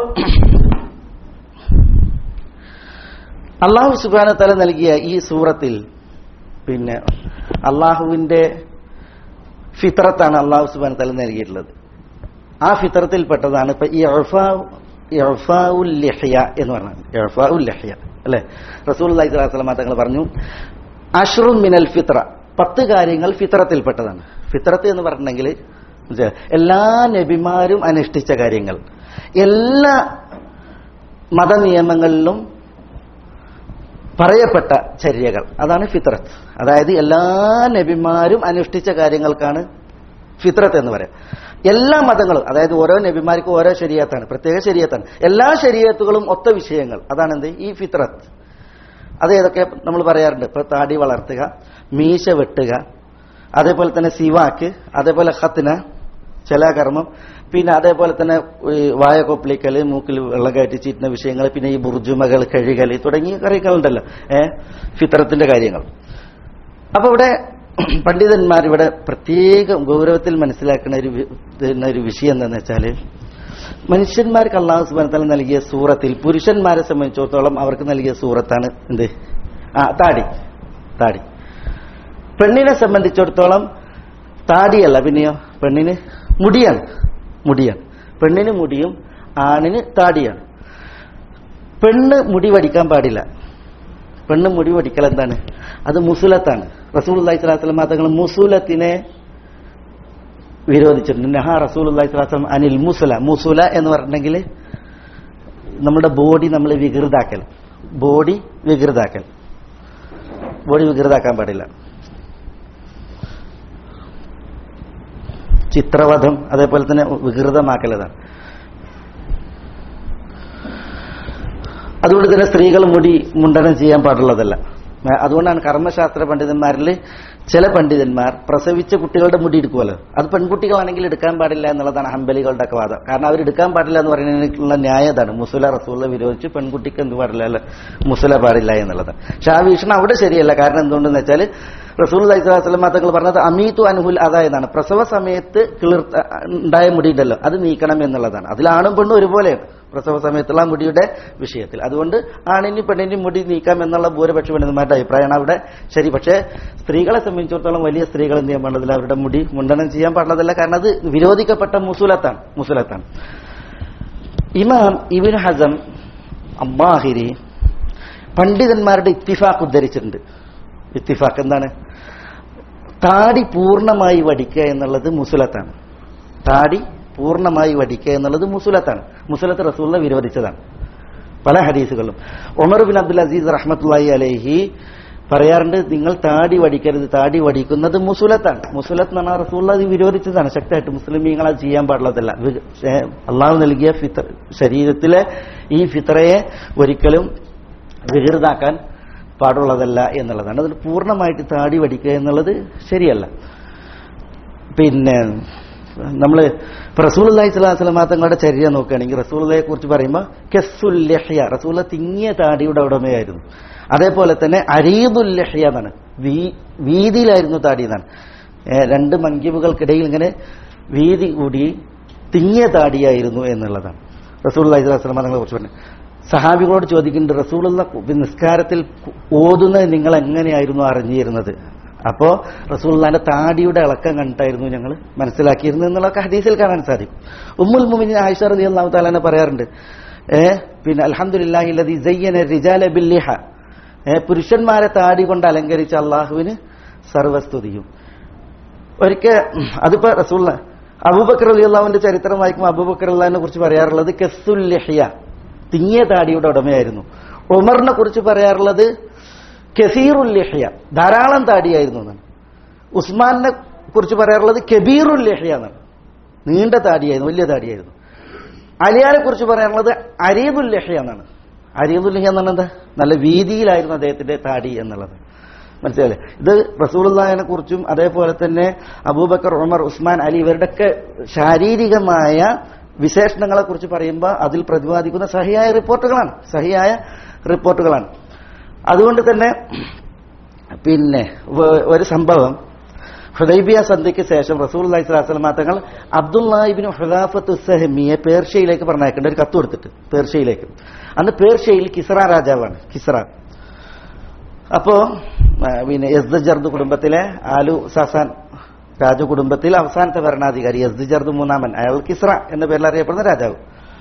അള്ളാഹു സുബാന തല നൽകിയ ഈ സൂറത്തിൽ പിന്നെ അള്ളാഹുവിന്റെ ഫിത്രത്താണ് അള്ളാഹു സുബാന തല നൽകിയിട്ടുള്ളത് ആ ഫിത്രത്തിൽപ്പെട്ടതാണ് ഇപ്പൊ ഈ ഇഅഫാഉൽ ലിഹ്യ എന്ന് പറഞ്ഞത് ഇഅഫാഉൽ ലിഹ്യ അല്ലെ റസൂൽ അലൈഹി സ്വലാസ്ലമ തങ്ങൾ പറഞ്ഞു അഷ്റുൻ മിനൽ ഫിത്ര പത്ത് കാര്യങ്ങൾ ഫിത്രത്തിൽപ്പെട്ടതാണ് ഫിത്രത്ത് എന്ന് പറഞ്ഞിട്ടുണ്ടെങ്കിൽ മനസ്സിലായോ? എല്ലാ നബിമാരും അനുഷ്ഠിച്ച കാര്യങ്ങൾ എല്ലാ മതനിയമങ്ങളിലും പറയപ്പെട്ട ചര്യകൾ അതാണ് ഫിത്രത്ത് അതായത് എല്ലാ നബിമാരും അനുഷ്ഠിച്ച കാര്യങ്ങൾക്കാണ് ഫിത്രത്ത് എന്ന് പറയാം എല്ലാ മതങ്ങളും അതായത് ഓരോ നബിമാർക്കും ഓരോ ശരീരത്താണ് പ്രത്യേക ശരീരത്താണ് എല്ലാ ശരീരത്തുകളും ഒത്ത വിഷയങ്ങൾ അതാണ് എന്ത് ഈ ഫിത്രത്ത് അത് ഏതൊക്കെ നമ്മൾ പറയാറുണ്ട് ഇപ്പൊ താടി വളർത്തുക മീശ വെട്ടുക അതേപോലെ തന്നെ സിവാക്ക് അതേപോലെ ഹത്തിന് ചില കർമ്മം പിന്നെ അതേപോലെ തന്നെ ഈ വായ കൊപ്പിളിക്കല് മൂക്കിൽ വെള്ളം കയറ്റി ചീറ്റുന്ന വിഷയങ്ങൾ പിന്നെ ഈ ബുർജുമകൾ കഴുകൽ തുടങ്ങിയ കാര്യങ്ങളുണ്ടല്ലോ ഏ ഫിത്രത്തിന്റെ കാര്യങ്ങൾ അപ്പൊ ഇവിടെ പണ്ഡിതന്മാർ ഇവിടെ പ്രത്യേക ഗൗരവത്തിൽ മനസ്സിലാക്കുന്ന ഒരു വി- പിന്നെ ഒരു വിഷയം എന്താണെന്ന് വെച്ചാല് മനുഷ്യന്മാർക്ക് അള്ളാഹു സുബാനത്തല നൽകിയ സൂറത്തിൽ പുരുഷന്മാരെ സംബന്ധിച്ചിടത്തോളം അവർക്ക് നൽകിയ സൂറത്താണ് എന്ത് ആ താടി താടി പെണ്ണിനെ സംബന്ധിച്ചിടത്തോളം താടിയല്ല പിന്നെയോ പെണ്ണിന് മുടിയാണ് മുടിയാണ് പെണ്ണിന് മുടിയും ആണിന് താടിയാണ് പെണ്ണ് മുടി വടിക്കാൻ പാടില്ല പെണ്ണ് മുടി വടിക്കൽ എന്താണ് അത് മുസുലത്താണ് റസൂൽ അള്ളഹി സ്വലാസ്ലം തങ്ങൾ മുസുലത്തിനെ വിരോധിച്ചിട്ടുണ്ട് നഹാ റസൂൽ അള്ളഹി സ്വലാസ്ലം അനിൽ മുസുല മുസുല എന്ന് പറഞ്ഞിട്ടുണ്ടെങ്കിൽ നമ്മുടെ ബോഡി നമ്മൾ വികൃതാക്കൽ ബോഡി വികൃതാക്കൽ ബോഡി വികൃതാക്കാൻ പാടില്ല ചിത്രവധം അതേപോലെ തന്നെ വികൃതമാക്കലതാണ് അതുകൊണ്ട് തന്നെ സ്ത്രീകൾ മുടി മുണ്ടനം ചെയ്യാൻ പാടുള്ളതല്ല ഏ, അതുകൊണ്ടാണ് കർമ്മശാസ്ത്ര പണ്ഡിതന്മാരിൽ ചില പണ്ഡിതന്മാർ പ്രസവിച്ച കുട്ടികളുടെ മുടി എടുക്കുമല്ലോ അത് പെൺകുട്ടികളാണെങ്കിൽ എടുക്കാൻ പാടില്ല എന്നുള്ളതാണ് ഹമ്പലികളുടെ ഒക്കെ വാദം കാരണം അവർ എടുക്കാൻ പാടില്ല എന്ന് പറയുന്നതിനുള്ള ന്യായം അതാണ് മുസുല റസൂല വിരോധിച്ച് പെൺകുട്ടിക്ക് എന്ത് പാടില്ല അല്ല മുസുല പാടില്ല എന്നുള്ളതാണ് പക്ഷെ ആ വീക്ഷണം അവിടെ ശരിയല്ല കാരണം എന്തുകൊണ്ടെന്ന് വെച്ചാൽ റസൂൽ അലൈഹിസ്ലാം തങ്ങൾ പറഞ്ഞത് അമീതു അനുഹുൽ അത എന്നാണ് പ്രസവ സമയത്ത് കിളിർത്ത ഉണ്ടായ മുടി ഉണ്ടല്ലോ അത് നീക്കണം എന്നുള്ളതാണ് അതിൽ ആണും പെണ്ണും ഒരുപോലെയാണ് പ്രസവ സമയത്തുള്ള മുടിയുടെ വിഷയത്തിൽ അതുകൊണ്ട് ആണിനും പെണ്ണിനും മുടി നീക്കാം എന്നുള്ള ഭൂരിപക്ഷ പണ്ഡിതന്മാരുടെ അഭിപ്രായമാണ് അവിടെ ശരി പക്ഷേ സ്ത്രീകളെ സംബന്ധിച്ചിടത്തോളം വലിയ സ്ത്രീകൾ എന്ത് ചെയ്യാൻ പാടില്ല അവരുടെ മുടി മുണ്ടനം ചെയ്യാൻ പാടില്ലതല്ല കാരണം അത് വിരോധിക്കപ്പെട്ട മുസുലത്താണ് മുസുലത്താണ് ഇമാം ഇബിൻ ഹസം അമ്മാഹിരി പണ്ഡിതന്മാരുടെ ഇത്തിഫാഖ് ഉദ്ധരിച്ചിട്ടുണ്ട് ഇത്തിഫാഖ് എന്താണ് താടി പൂർണ്ണമായി വടിക്കുക എന്നുള്ളത് മുസുലത്താണ് താടി പൂർണ്ണമായി വടിക്കുക എന്നുള്ളത് മുസുലത്താണ് മുസുലത്ത് റസൂലിനെ വിരോധിച്ചതാണ് പല ഹദീസുകളിലും ഉമർ ബിൻ അബ്ദുൽ അസീസ് റഹ്മത്തുള്ളി അലൈഹി പറയാറുണ്ട് നിങ്ങൾ താടി വടിക്കരുത് താടി വടിക്കുന്നത് മുസുലത്താണ് മുസുലത്ത് എന്ന് പറഞ്ഞാൽ റസൂള്ള അത് വിരോധിച്ചതാണ് ശക്തമായിട്ട് മുസ്ലിമീങ്ങൾ അത് ചെയ്യാൻ പാടുള്ളതല്ല വി- ഏ, അള്ളാഹു നൽകിയ ഫിത്ര ശരീരത്തിലെ ഈ ഫിത്രയെ ഒരിക്കലും വികൃതാക്കാൻ പാടുള്ളതല്ല എന്നുള്ളതാണ് അതിൽ പൂർണ്ണമായിട്ട് താടി വടിക്കുക എന്നുള്ളത് ശരിയല്ല പിന്നെ നമ്മൾ റസൂലി സ്വലാസ്ലമാ തങ്ങളുടെ ചര്യ നോക്കുകയാണെങ്കിൽ റസൂലയെ കുറിച്ച് പറയുമ്പോൾ കെസുല്ലഹ്യ റസൂല തിങ്ങിയ താടിയുടെ ഉടമയായിരുന്നു അതേപോലെ തന്നെ അരീദുല്ലഹ്യ എന്നാണ് വീ- വീതിയിലായിരുന്നു താടി എന്നാണ് ഏ, രണ്ട് മങ്കിബുകൾക്കിടയിൽ ഇങ്ങനെ വീതി കൂടി തിങ്ങിയ താടിയായിരുന്നു എന്നുള്ളതാണ് റസൂൽ അലൈഹി സ്വലാസ്ലമ തങ്ങളെ കുറിച്ച് പറഞ്ഞു സഹാബികളോട് ചോദിക്കുന്നുണ്ട് റസൂലുള്ള നിസ്കാരത്തിൽ ഓതുന്നത് നിങ്ങൾ എങ്ങനെയായിരുന്നു അറിഞ്ഞിരുന്നത് അപ്പോ റസൂള്ളാന്റെ താടിയുടെ ഇളക്കം കണ്ടിട്ടായിരുന്നു ഞങ്ങൾ മനസ്സിലാക്കിയിരുന്നത് എന്നുള്ളതൊക്കെ ഹദീസിൽ കാണാൻ സാധിക്കും ഉമ്മുൽ മുമിൻ ആയിഷ റലി അള്ളാഹു താലാനെ പറയാറുണ്ട് ഏ പിന്നെ അൽഹംദുലില്ലാഹി ലദി സയ്യന റിജാല ബില്ലിഹ ഏ പുരുഷന്മാരെ താടി കൊണ്ട് അലങ്കരിച്ച അള്ളാഹുവിന് സർവസ്തുതിയും ഒരിക്കൽ അതിപ്പോ റസൂള്ള അബൂബക്കർ അലി അള്ളാഹുവിന്റെ ചരിത്രം വായിക്കുമ്പോൾ അബൂബക്കർ അള്ളാഹിനെ കുറിച്ച് പറയാറുള്ളത് കെസുല്ലഹിയ തിങ്ങിയ താടിയുടെ ഉടമയായിരുന്നു ഉമറിനെ കുറിച്ച് പറയാറുള്ളത് കെസീറുൽ ലഹ്യ ധാരാളം താടിയായിരുന്നു എന്നാണ് ഉസ്മാനെ കുറിച്ച് പറയാറുള്ളത് കബീറുൽ ലഹ്യ എന്നാണ് നീണ്ട താടിയായിരുന്നു വലിയ താടിയായിരുന്നു അലിയാനെ കുറിച്ച് പറയാനുള്ളത് അരീദുൽ ലഹ്യ എന്നാണ് അരീദുൽ ലഹ്യ എന്നാണ് എന്താ നല്ല വീതിയിലായിരുന്നു അദ്ദേഹത്തിന്റെ താടി എന്നുള്ളത് മനസ്സിലായില്ലേ ഇത് റസൂലുള്ളാഹിനെ കുറിച്ചും അതേപോലെ തന്നെ അബൂബക്കർ ഉമർ ഉസ്മാൻ അലി ഇവരുടെയൊക്കെ ശാരീരികമായ വിശേഷണങ്ങളെ കുറിച്ച് പറയുമ്പോൾ അതിൽ പ്രതിപാദിക്കുന്ന സഹിയായ റിപ്പോർട്ടുകളാണ് സഹിയായ റിപ്പോർട്ടുകളാണ് അതുകൊണ്ട് തന്നെ പിന്നെ വ- ഒരു സംഭവം ഹുദൈബിയ സന്ധ്യയ്ക്ക് ശേഷം റസൂൽ അലൈഹി സ്വലാസ്ലമ തങ്ങൾ അബ്ദുല്ലാഹിബിൻ ഹുദാഫത്ത് സഹമിയെ പേർഷ്യയിലേക്ക് പറഞ്ഞയക്കേണ്ട ഒരു കത്ത് കൊടുത്തിട്ട് പേർഷ്യയിലേക്ക് അന്ന് പേർഷ്യയിൽ കിസ്ര രാജാവാണ് കിസ്ര അപ്പോ ആ, പിന്നെ യസ്ദജർദ് കുടുംബത്തിലെ ആലു സസാൻ രാജകുടുംബത്തിൽ അവസാനത്തെ ഭരണാധികാരി യസ്ദജർദ് മൂന്നാമൻ അയാൾ കിസ്ര എന്ന പേരിൽ അറിയപ്പെടുന്ന രാജാവ്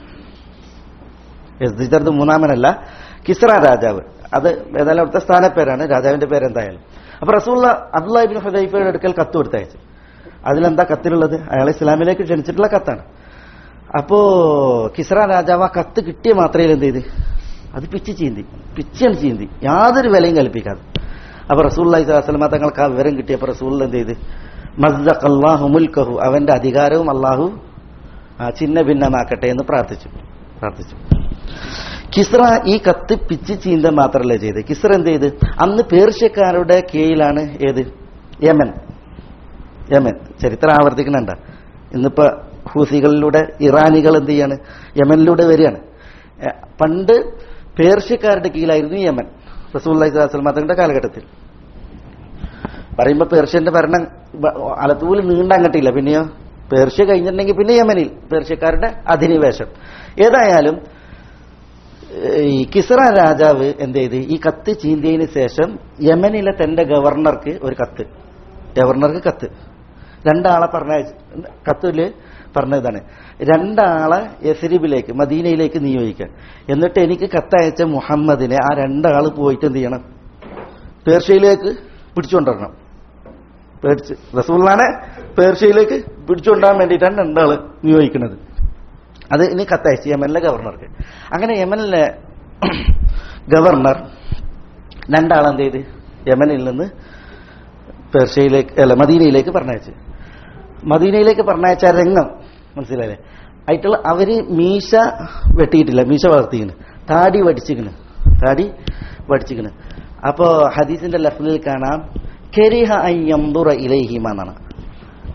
യസ്ദജർദ് മൂന്നാമനല്ല കിസ്ര രാജാവ് അത് ഏതായാലും അവിടുത്തെ സ്ഥാനപ്പേരാണ് രാജാവിന്റെ പേര് എന്തായാലും അപ്പൊ റസൂള്ള അബ്ദുല്ലാഹിബിൻ ഹുദൈഫയുടെ അടുക്കൽ കത്ത് കൊടുത്തയച്ചു അതിലെന്താ കത്തിലുള്ളത് അയാൾ ഇസ്ലാമിലേക്ക് ക്ഷണിച്ചിട്ടുള്ള കത്താണ് അപ്പോ കിസ്ര രാജാവ് ആ കത്ത് കിട്ടിയ മാത്രയിൽ എന്ത് ചെയ്ത് അത് പിച്ച് ചീന്തി പിച്ചാണ് ചീന്തി യാതൊരു വിലയും കൽപ്പിക്കാതെ അപ്പൊ റസൂള്ളി സ്വലാസ്ലമ തങ്ങൾക്ക് ആ വിവരം കിട്ടിയപ്പോൾ റസൂൽ എന്ത് ചെയ്ത് മസ്ദഖ് അള്ളാഹു മുൽക്കഹു അവന്റെ അധികാരവും അള്ളാഹു ആ, ചിന്ന ഭിന്നമാക്കട്ടെ എന്ന് പ്രാർത്ഥിച്ചു പ്രാർത്ഥിച്ചു കിസ്ര ഈ കത്ത് പിച്ച് ചീന്ത മാത്രമല്ല ചെയ്ത് കിസ്ര എന്ത് ചെയ്ത് അന്ന് പേർഷ്യക്കാരുടെ കീഴിലാണ് ഏത് യമൻ യമൻ ചരിത്രം ആവർത്തിക്കണണ്ട ഇന്നിപ്പോ ഹൂസികളിലൂടെ ഇറാനികൾ എന്ത് ചെയ്യാണ് യമനിലൂടെ വരികയാണ് എ, പണ്ട് പേർഷ്യക്കാരുടെ കീഴിലായിരുന്നു യമൻ റസൂല്ലി സ്വലാസ്ലമാങ്ങളുടെ കാലഘട്ടത്തിൽ പറയുമ്പോ പേർഷ്യന്റെ ഭരണം ബ- അലത്തൂല് നീണ്ടങ്ങട്ടില്ല പിന്നെയോ പേർഷ്യ കഴിഞ്ഞിട്ടുണ്ടെങ്കിൽ പിന്നെ യമനിൽ പേർഷ്യക്കാരുടെ അധിനിവേശം ഏതായാലും ഏഹ്, ഈ കിസ്ര രാജാവ് എന്ത് ചെയ്ത് ഈ കത്ത് ചീന്തിയതിന് ശേഷം യമനിലെ തന്റെ ഗവർണർക്ക് ഒരു കത്ത് ഗവർണർക്ക് കത്ത് രണ്ടാളെ പറഞ്ഞ കത്തില് പറഞ്ഞതാണ് രണ്ടാളെ യസരിബിലേക്ക് മദീനയിലേക്ക് നിയോഗിക്കാൻ എന്നിട്ട് എനിക്ക് കത്തയച്ച മുഹമ്മദിനെ ആ രണ്ടാള് പോയിട്ട് എന്ത് ചെയ്യണം പേർഷ്യയിലേക്ക് പിടിച്ചുകൊണ്ടുവരണം പേടിച്ച് റസൂള്ളാനെ പേർഷ്യയിലേക്ക് പിടിച്ചുകൊണ്ടാൻ വേണ്ടിയിട്ടാണ് രണ്ടാള് നിയോഗിക്കുന്നത് അത് ഇനി കത്തയച്ചു യമനിലെ ഗവർണർക്ക് അങ്ങനെ യമനിലെ ഗവർണർ രണ്ടാളെന്ത് ചെയ്ത് യമനിൽ നിന്ന് പേർഷ്യയിലേക്ക് അല്ല മദീനയിലേക്ക് പറഞ്ഞയച്ചു മദീനയിലേക്ക് പറഞ്ഞയച്ച ആ രംഗം മനസ്സിലായില്ലേ ആയിട്ടുള്ള അവര് മീശ വെട്ടിയിട്ടില്ല മീശ വളർത്തിക്കണ് താടി വടിച്ചിക്കണ് താടി വടിച്ചിക്കണ് അപ്പോ ഹദീസിന്റെ ലഫ്ലിൽ കാണാം കെരിഹ അയ്യംദുറ ഇലൈഹിമ എന്നാണ്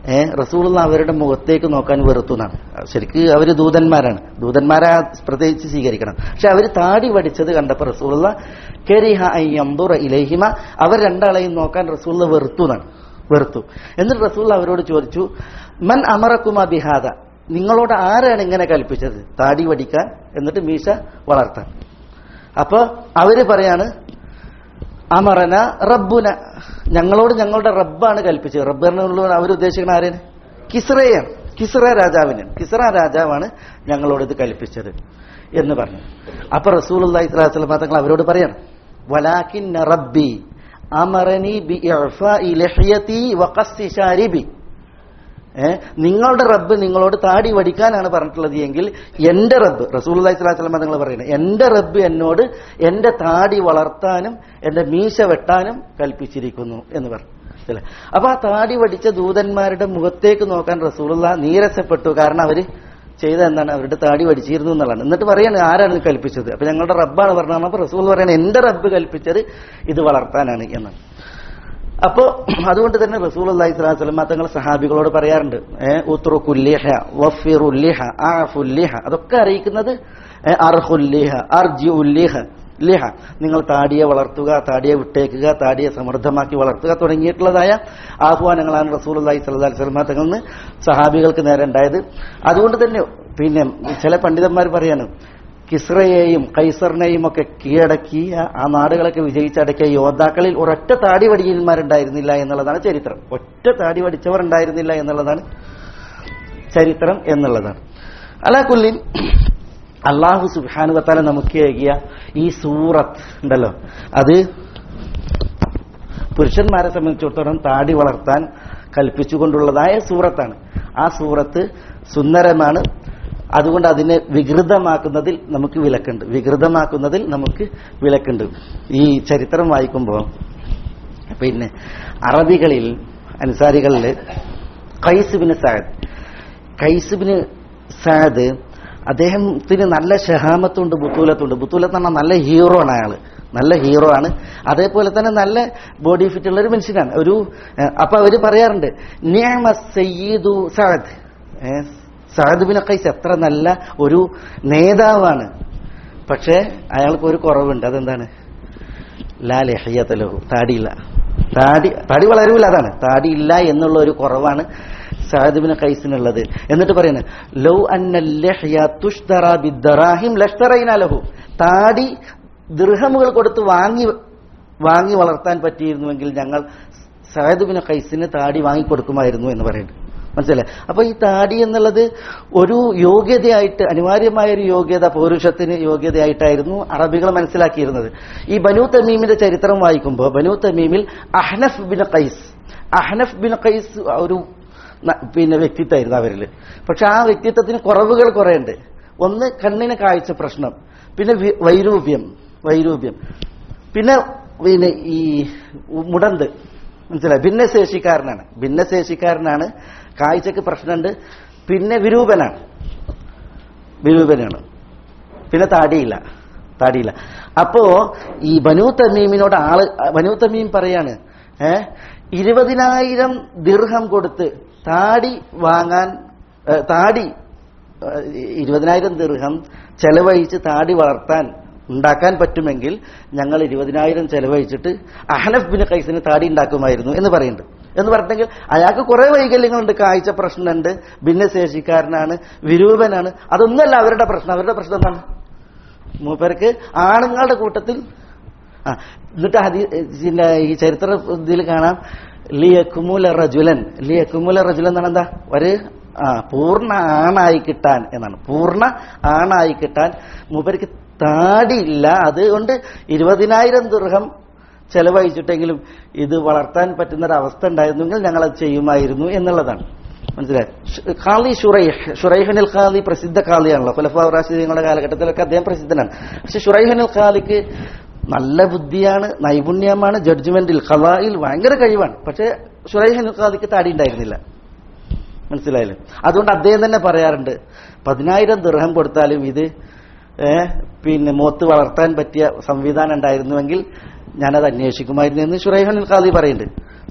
ഏ റസൂലുള്ള അവരുടെ മുഖത്തേക്ക് നോക്കാൻ വെറുത്തു എന്നാണ് ശരിക്ക് അവര് ദൂതന്മാരാണ് ദൂതന്മാരെ പ്രത്യേകിച്ച് സ്വീകരിക്കണം പക്ഷെ അവര് താടി വടിച്ചത് കണ്ടപ്പോ റസൂലുള്ള കെരിഹ അയ്യംദുറ ഇലഹിമ അവർ രണ്ടാളെയും നോക്കാൻ റസൂലുള്ള വെറുത്തു എന്നാണ് വെറുത്തു എന്നിട്ട് റസൂൽ അവരോട് ചോദിച്ചു മൻ അമറക്കുമ ബിഹാദ നിങ്ങളോട് ആരാണ് ഇങ്ങനെ കൽപ്പിച്ചത് താടി വടിക്കാൻ എന്നിട്ട് മീശ വളർത്താൻ അപ്പൊ അവര് പറയാണ് അമറന റബ്ബുന ഞങ്ങളോട് ഞങ്ങളുടെ റബ്ബാണ് കൽപ്പിച്ചത് റബ്ബ് എന്നുള്ള അവർ ഉദ്ദേശിക്കുന്ന ആരെയാണ് കിസ്റയാണ് കിസ്റ രാജാവിന് കിസ്റ രാജാവാണ് ഞങ്ങളോട് ഇത് കൽപ്പിച്ചത് എന്ന് പറഞ്ഞു അപ്പൊ റസൂൽ അള്ളാഹി സ്വലാസ്ലം തങ്ങൾ അവരോട് പറയാണ് വലാക്കിൻ റബ്ബി അമറനി ബി ഇഅ്ഫാഇ ലഹ്യതി വഖസ്സി ശാരിബി ഏ നിങ്ങളുടെ റബ്ബ് നിങ്ങളോട് താടി വടിക്കാനാണ് പറഞ്ഞിട്ടുള്ളത് എങ്കിൽ എന്റെ റബ്ബ് റസൂൽ അലൈഹി സ്വലാസ്ലമ നിങ്ങൾ പറയുന്നത് എന്റെ റബ്ബ് എന്നോട് എന്റെ താടി വളർത്താനും എന്റെ മീശ വെട്ടാനും കൽപ്പിച്ചിരിക്കുന്നു എന്ന് പറഞ്ഞു അല്ലേ അപ്പൊ ആ താടി വടിച്ച ദൂതന്മാരുടെ മുഖത്തേക്ക് നോക്കാൻ റസൂലുള്ള നീരസപ്പെട്ടു കാരണം അവര് ചെയ്ത എന്താണ് അവരുടെ താടി വടിച്ചിരുന്നു എന്നുള്ളതാണ് എന്നിട്ട് പറയാണ് ആരാണ് ഇത് കൽപ്പിച്ചത് അപ്പൊ ഞങ്ങളുടെ റബ്ബാണ് പറഞ്ഞത് അപ്പൊ റസൂൽ പറയണത് എന്റെ റബ്ബ് കൽപ്പിച്ചത് ഇത് വളർത്താനാണ് എന്നാണ് അപ്പോ അതുകൊണ്ട് തന്നെ റസൂൽ അള്ളാഹി സ്വലാഹു വസ്ലമ തങ്ങൾ സഹാബികളോട് പറയാറുണ്ട് ഉത്രുക്കുല്ലിഹ വഫിറുല്ലിഹ ആഫുല്ലിഹ അതൊക്കെ അറിയിക്കുന്നത് ഏ, അർഹുല്ലിഹ അർജി ഉല്ലിഹ ലിഹ നിങ്ങൾ താടിയെ വളർത്തുക താടിയെ വിട്ടേക്കുക താടിയെ സമൃദ്ധമാക്കി വളർത്തുക തുടങ്ങിയിട്ടുള്ളതായ ആഹ്വാനങ്ങളാണ് റസൂൽ അള്ളാഹി സ്വല്ലാ വസ്ലമ തങ്ങളിൽ നിന്ന് സഹാബികൾക്ക് നേരെ ഉണ്ടായത് അതുകൊണ്ട് തന്നെ പിന്നെ ചില പണ്ഡിതന്മാർ പറയാണ് കിസ്രയെയും കൈസറിനെയും ഒക്കെ കീഴടക്കി ആ- ആ നാടുകളൊക്കെ വിജയിച്ചടക്കിയ യോദ്ധാക്കളിൽ ഒരൊറ്റ താടി വടിയന്മാരുണ്ടായിരുന്നില്ല എന്നുള്ളതാണ് ചരിത്രം ഒറ്റ താടി വടിച്ചവർ ഉണ്ടായിരുന്നില്ല എന്നുള്ളതാണ് ചരിത്രം എന്നുള്ളതാണ് അലാക്കുല്ലിൻ അള്ളാഹു സുബാനുവത്താല നമുക്ക് ഏകിയ ഈ സൂറത്ത് ഉണ്ടല്ലോ അത് പുരുഷന്മാരെ സംബന്ധിച്ചിടത്തോളം താടി വളർത്താൻ കൽപ്പിച്ചുകൊണ്ടുള്ളതായ സൂറത്താണ് ആ സൂറത്ത് സുന്ദരമാണ് അതുകൊണ്ട് അതിനെ വികൃതമാക്കുന്നതിൽ നമുക്ക് വിലക്കുണ്ട് വികൃതമാക്കുന്നതിൽ നമുക്ക് വിലക്കുണ്ട് ഈ ചരിത്രം വായിക്കുമ്പോൾ പിന്നെ അറബികളിൽ അൻസാരികളിൽ കൈസുബിന് സാദ് കൈസുബിന് സാദ് അദ്ദേഹത്തിന് നല്ല ഷഹാമത്തുണ്ട് ബുത്തൂലത്തുണ്ട് ബുത്തൂലത്ത് പറഞ്ഞാൽ നല്ല ഹീറോ ആണ് അയാള് നല്ല ഹീറോ ആണ് അതേപോലെ തന്നെ നല്ല ബോഡി ഫിറ്റ് ഉള്ള ഒരു മനുഷ്യനാണ് ഒരു ഏഹ്, അപ്പൊ അവര് പറയാറുണ്ട് നിയമ സയ്യിദു സഅദ് ഏഹ്, സഅദ് ബിൻ ഖൈസ് എത്ര നല്ല ഒരു നേതാവാണ് പക്ഷേ അയാൾക്ക് ഒരു കുറവുണ്ട് അതെന്താണ് ലാ ലഹ്യത്തലഹു താടിയില്ല താടി താടി വളരൂല അതാണ് താടി ഇല്ല എന്നുള്ള ഒരു കുറവാണ് സാദിബിന് കൈസിനുള്ളത് എന്നിട്ട് പറയുന്നത് ലൗ അന്ന ലഹ്യ തുഷ്തറ ബിദ്ദറാഹിം ലഷ്തറൈന ലഹു താടി ദൃഹമുകൾ കൊടുത്ത് വാങ്ങി വാങ്ങി വളർത്താൻ പറ്റിയിരുന്നുവെങ്കിൽ ഞങ്ങൾ സാദിബിന് കൈസിന് താടി വാങ്ങിക്കൊടുക്കുമായിരുന്നു എന്ന് പറയുന്നു മനസ്സിലായി അപ്പൊ ഈ താടി എന്നുള്ളത് ഒരു യോഗ്യതയായിട്ട് അനിവാര്യമായ ഒരു യോഗ്യത പൗരുഷത്തിന് യോഗ്യതയായിട്ടായിരുന്നു അറബികൾ മനസ്സിലാക്കിയിരുന്നത് ഈ ബനു തമീമിന്റെ ചരിത്രം വായിക്കുമ്പോൾ ബനു തമീമിൽ Ahnaf bin Qais Ahnaf bin Qais ഒരു ന- പിന്നെ വ്യക്തിത്വമായിരുന്നു അവരിൽ പക്ഷെ ആ വ്യക്തിത്വത്തിന് കുറവുകൾ കുറെ ഉണ്ട് ഒന്ന് കണ്ണിന് കാഴ്ച പ്രശ്നം പിന്നെ വി- വൈരൂപ്യം വൈരൂപ്യം പിന്നെ പിന്നെ ഈ മുടന്ത് മനസ്സിലായി ഭിന്നശേഷിക്കാരനാണ് ഭിന്നശേഷിക്കാരനാണ് കാഴ്ചക്ക് പ്രശ്നമുണ്ട് പിന്നെ വിരൂപനാണ് വിരൂപനാണ് പിന്നെ താടിയില്ല താടിയില്ല അപ്പോ ഈ ബനു തമീമിനോട് ആള് ബനു തമീം പറയാണ് ഏ ഇരുപതിനായിരം ദിർഹം കൊടുത്ത് താടി വാങ്ങാൻ ഏ, താടി ഏ, ഇരുപതിനായിരം ദിർഹം ചെലവഴിച്ച് താടി വളർത്താൻ ഉണ്ടാക്കാൻ പറ്റുമെങ്കിൽ ഞങ്ങൾ ഇരുപതിനായിരം ചെലവഴിച്ചിട്ട് അഹനഫ് ബിൻ ഖൈസിന് താടി ഉണ്ടാക്കുമായിരുന്നു എന്ന് പറയുന്നുണ്ട് എന്ന് പറഞ്ഞെങ്കിൽ അയാൾക്ക് കുറെ വൈകല്യങ്ങളുണ്ട് കാഴ്ച പ്രശ്നമുണ്ട് ഭിന്നശേഷിക്കാരനാണ് വിരൂപനാണ് അതൊന്നുമല്ല അവരുടെ പ്രശ്നം അവരുടെ പ്രശ്നം എന്താണ് മൂപ്പർക്ക് ആണുങ്ങളുടെ കൂട്ടത്തിൽ ആ എന്നിട്ട് ഹദീ ഇതിന്റെ ഈ ചരിത്ര ഇതിൽ കാണാം ലിയക്കുമുല റജുലൻ ലിയക്കുമുല റജുലൻ എന്നാണ് എന്താ ഒരു ആ പൂർണ്ണ ആണായി കിട്ടാൻ എന്നാണ് പൂർണ്ണ ആണായി കിട്ടാൻ മൂപ്പർക്ക് താടിയില്ല അതുകൊണ്ട് ഇരുപതിനായിരം ദൃഹം ചെലവഴിച്ചിട്ടെങ്കിലും ഇത് വളർത്താൻ പറ്റുന്ന ഒരു അവസ്ഥ ഉണ്ടായിരുന്നെങ്കിൽ ഞങ്ങൾ അത് ചെയ്യുമായിരുന്നു എന്നുള്ളതാണ് മനസ്സിലായി ഷ്- ഖാലി ഷുറൈഹ് ഷുറൈഹനിൽ ഖാലി പ്രസിദ്ധ ഖാലിയാണല്ലോ ഖുലഫാ റാഷിദീങ്ങളുടെ കാലഘട്ടത്തിലൊക്കെ അദ്ദേഹം പ്രസിദ്ധനാണ് പക്ഷെ ഷുറൈഹനിൽ ഖാലിക്ക് നല്ല ബുദ്ധിയാണ് നൈപുണ്യമാണ് ജഡ്ജ്മെന്റിൽ ഖലായിൽ ഭയങ്കര കഴിവാണ് പക്ഷെ ഷുറൈഹനിൽ ഖാലിക്ക് താടി ഉണ്ടായിരുന്നില്ല മനസ്സിലായില്ലേ അതുകൊണ്ട് അദ്ദേഹം തന്നെ പറയാറുണ്ട് പതിനായിരം ദൃഹം കൊടുത്താലും ഇത് ഏ, പിന്നെ മോത്ത് വളർത്താൻ പറ്റിയ സംവിധാനം ഉണ്ടായിരുന്നുവെങ്കിൽ ഞാനത് അന്വേഷിക്കുമായിരുന്നു എന്ന് ഷുറൈഹനിൽ ഖാദി പറയുന്നുണ്ട്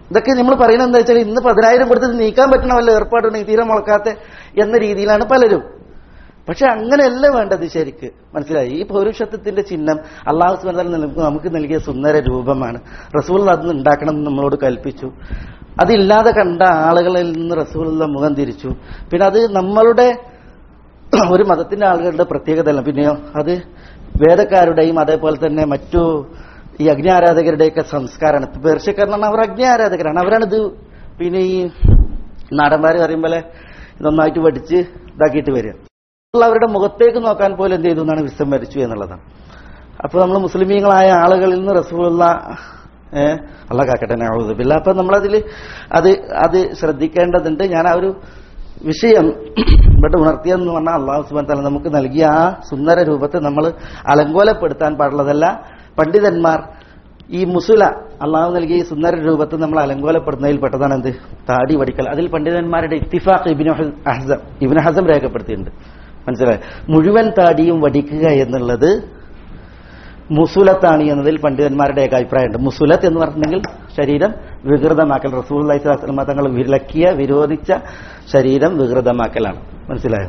ഇതൊക്കെ നമ്മൾ പറയുന്നത് എന്താ വെച്ചാൽ ഇന്ന് പതിനായിരം കൊടുത്തിട്ട് നീക്കാൻ പറ്റണ വല്ല ഏർപ്പാടുണ്ടെങ്കിൽ തീരെ മുളക്കാത്ത എന്ന രീതിയിലാണ് പലരും പക്ഷെ അങ്ങനെയല്ല വേണ്ടത് ശരിക്ക് മനസ്സിലായി ഈ പൗരുഷത്വത്തിന്റെ ചിഹ്നം അള്ളാഹു സുബാൻ നമുക്ക് നൽകിയ സുന്ദര രൂപമാണ് റസൂൽ അത് ഉണ്ടാക്കണം എന്ന് നമ്മളോട് കൽപ്പിച്ചു അതില്ലാതെ കണ്ട ആളുകളിൽ നിന്ന് റസൂലുള്ള മുഖം തിരിച്ചു പിന്നെ അത് നമ്മളുടെ ഒരു മതത്തിന്റെ ആളുകളുടെ പ്രത്യേകതയല്ല പിന്നെയോ അത് വേദക്കാരുടെയും അതേപോലെ തന്നെ മറ്റു ഈ അഗ്നി ആരാധകരുടെയൊക്കെ സംസ്കാരമാണ് ഇപ്പൊ പേർഷ്യക്കാരനാണ് അവർ അഗ്നി ആരാധകരാണ് അവരാണിത് പിന്നെ ഈ നാടന്മാർ പറയുമ്പോലെ നന്നായിട്ട് പഠിച്ച് ഇതാക്കിയിട്ട് വരിക അവരുടെ മുഖത്തേക്ക് നോക്കാൻ പോലും എന്ത് ചെയ്തു എന്നാണ് വിസ്മരിച്ചു എന്നുള്ളതാണ് അപ്പൊ നമ്മൾ മുസ്ലിമീങ്ങളായ ആളുകളിൽ നിന്ന് റസൂലുള്ള ഏഹ് അല്ല കാക്കട്ടെ നൗദുബില്ല അപ്പൊ നമ്മളതിൽ അത് അത് ശ്രദ്ധിക്കേണ്ടതുണ്ട് ഞാൻ ആ ഒരു വിഷയം ഇവിടെ ഉണർത്തിയെന്ന് പറഞ്ഞാൽ അള്ളാഹു സുബാൻ തല നമുക്ക് നൽകിയ ആ സുന്ദര രൂപത്തെ നമ്മൾ അലങ്കോലപ്പെടുത്താൻ പാടുള്ളതല്ല പണ്ഡിതന്മാർ ഈ മുസുല അള്ളാഹു നൽകിയ ഈ സുന്ദര രൂപത്തെ നമ്മൾ അലങ്കോലപ്പെടുന്നതിൽ പെട്ടതാണ് എന്ത് താടി വടിക്കൽ അതിൽ പണ്ഡിതന്മാരുടെ ഇത്തിഫാഖ് ഇബിന് ഹസം ഇബിന് ഹസം രേഖപ്പെടുത്തിയിട്ടുണ്ട് മനസ്സിലായി മുഴുവൻ താടിയും വടിക്കുക എന്നുള്ളത് മുസുലത്താണ് എന്നതിൽ പണ്ഡിതന്മാരുടെയൊക്കെ അഭിപ്രായമുണ്ട് മുസുലത്ത് എന്ന് പറഞ്ഞിട്ടുണ്ടെങ്കിൽ ശരീരം വികൃതമാക്കൽ റസൂൽ അലൈഹിസ്ലാം തങ്ങൾ വിലക്കിയ വിരോധിച്ച ശരീരം വികൃതമാക്കലാണ് മനസ്സിലായോ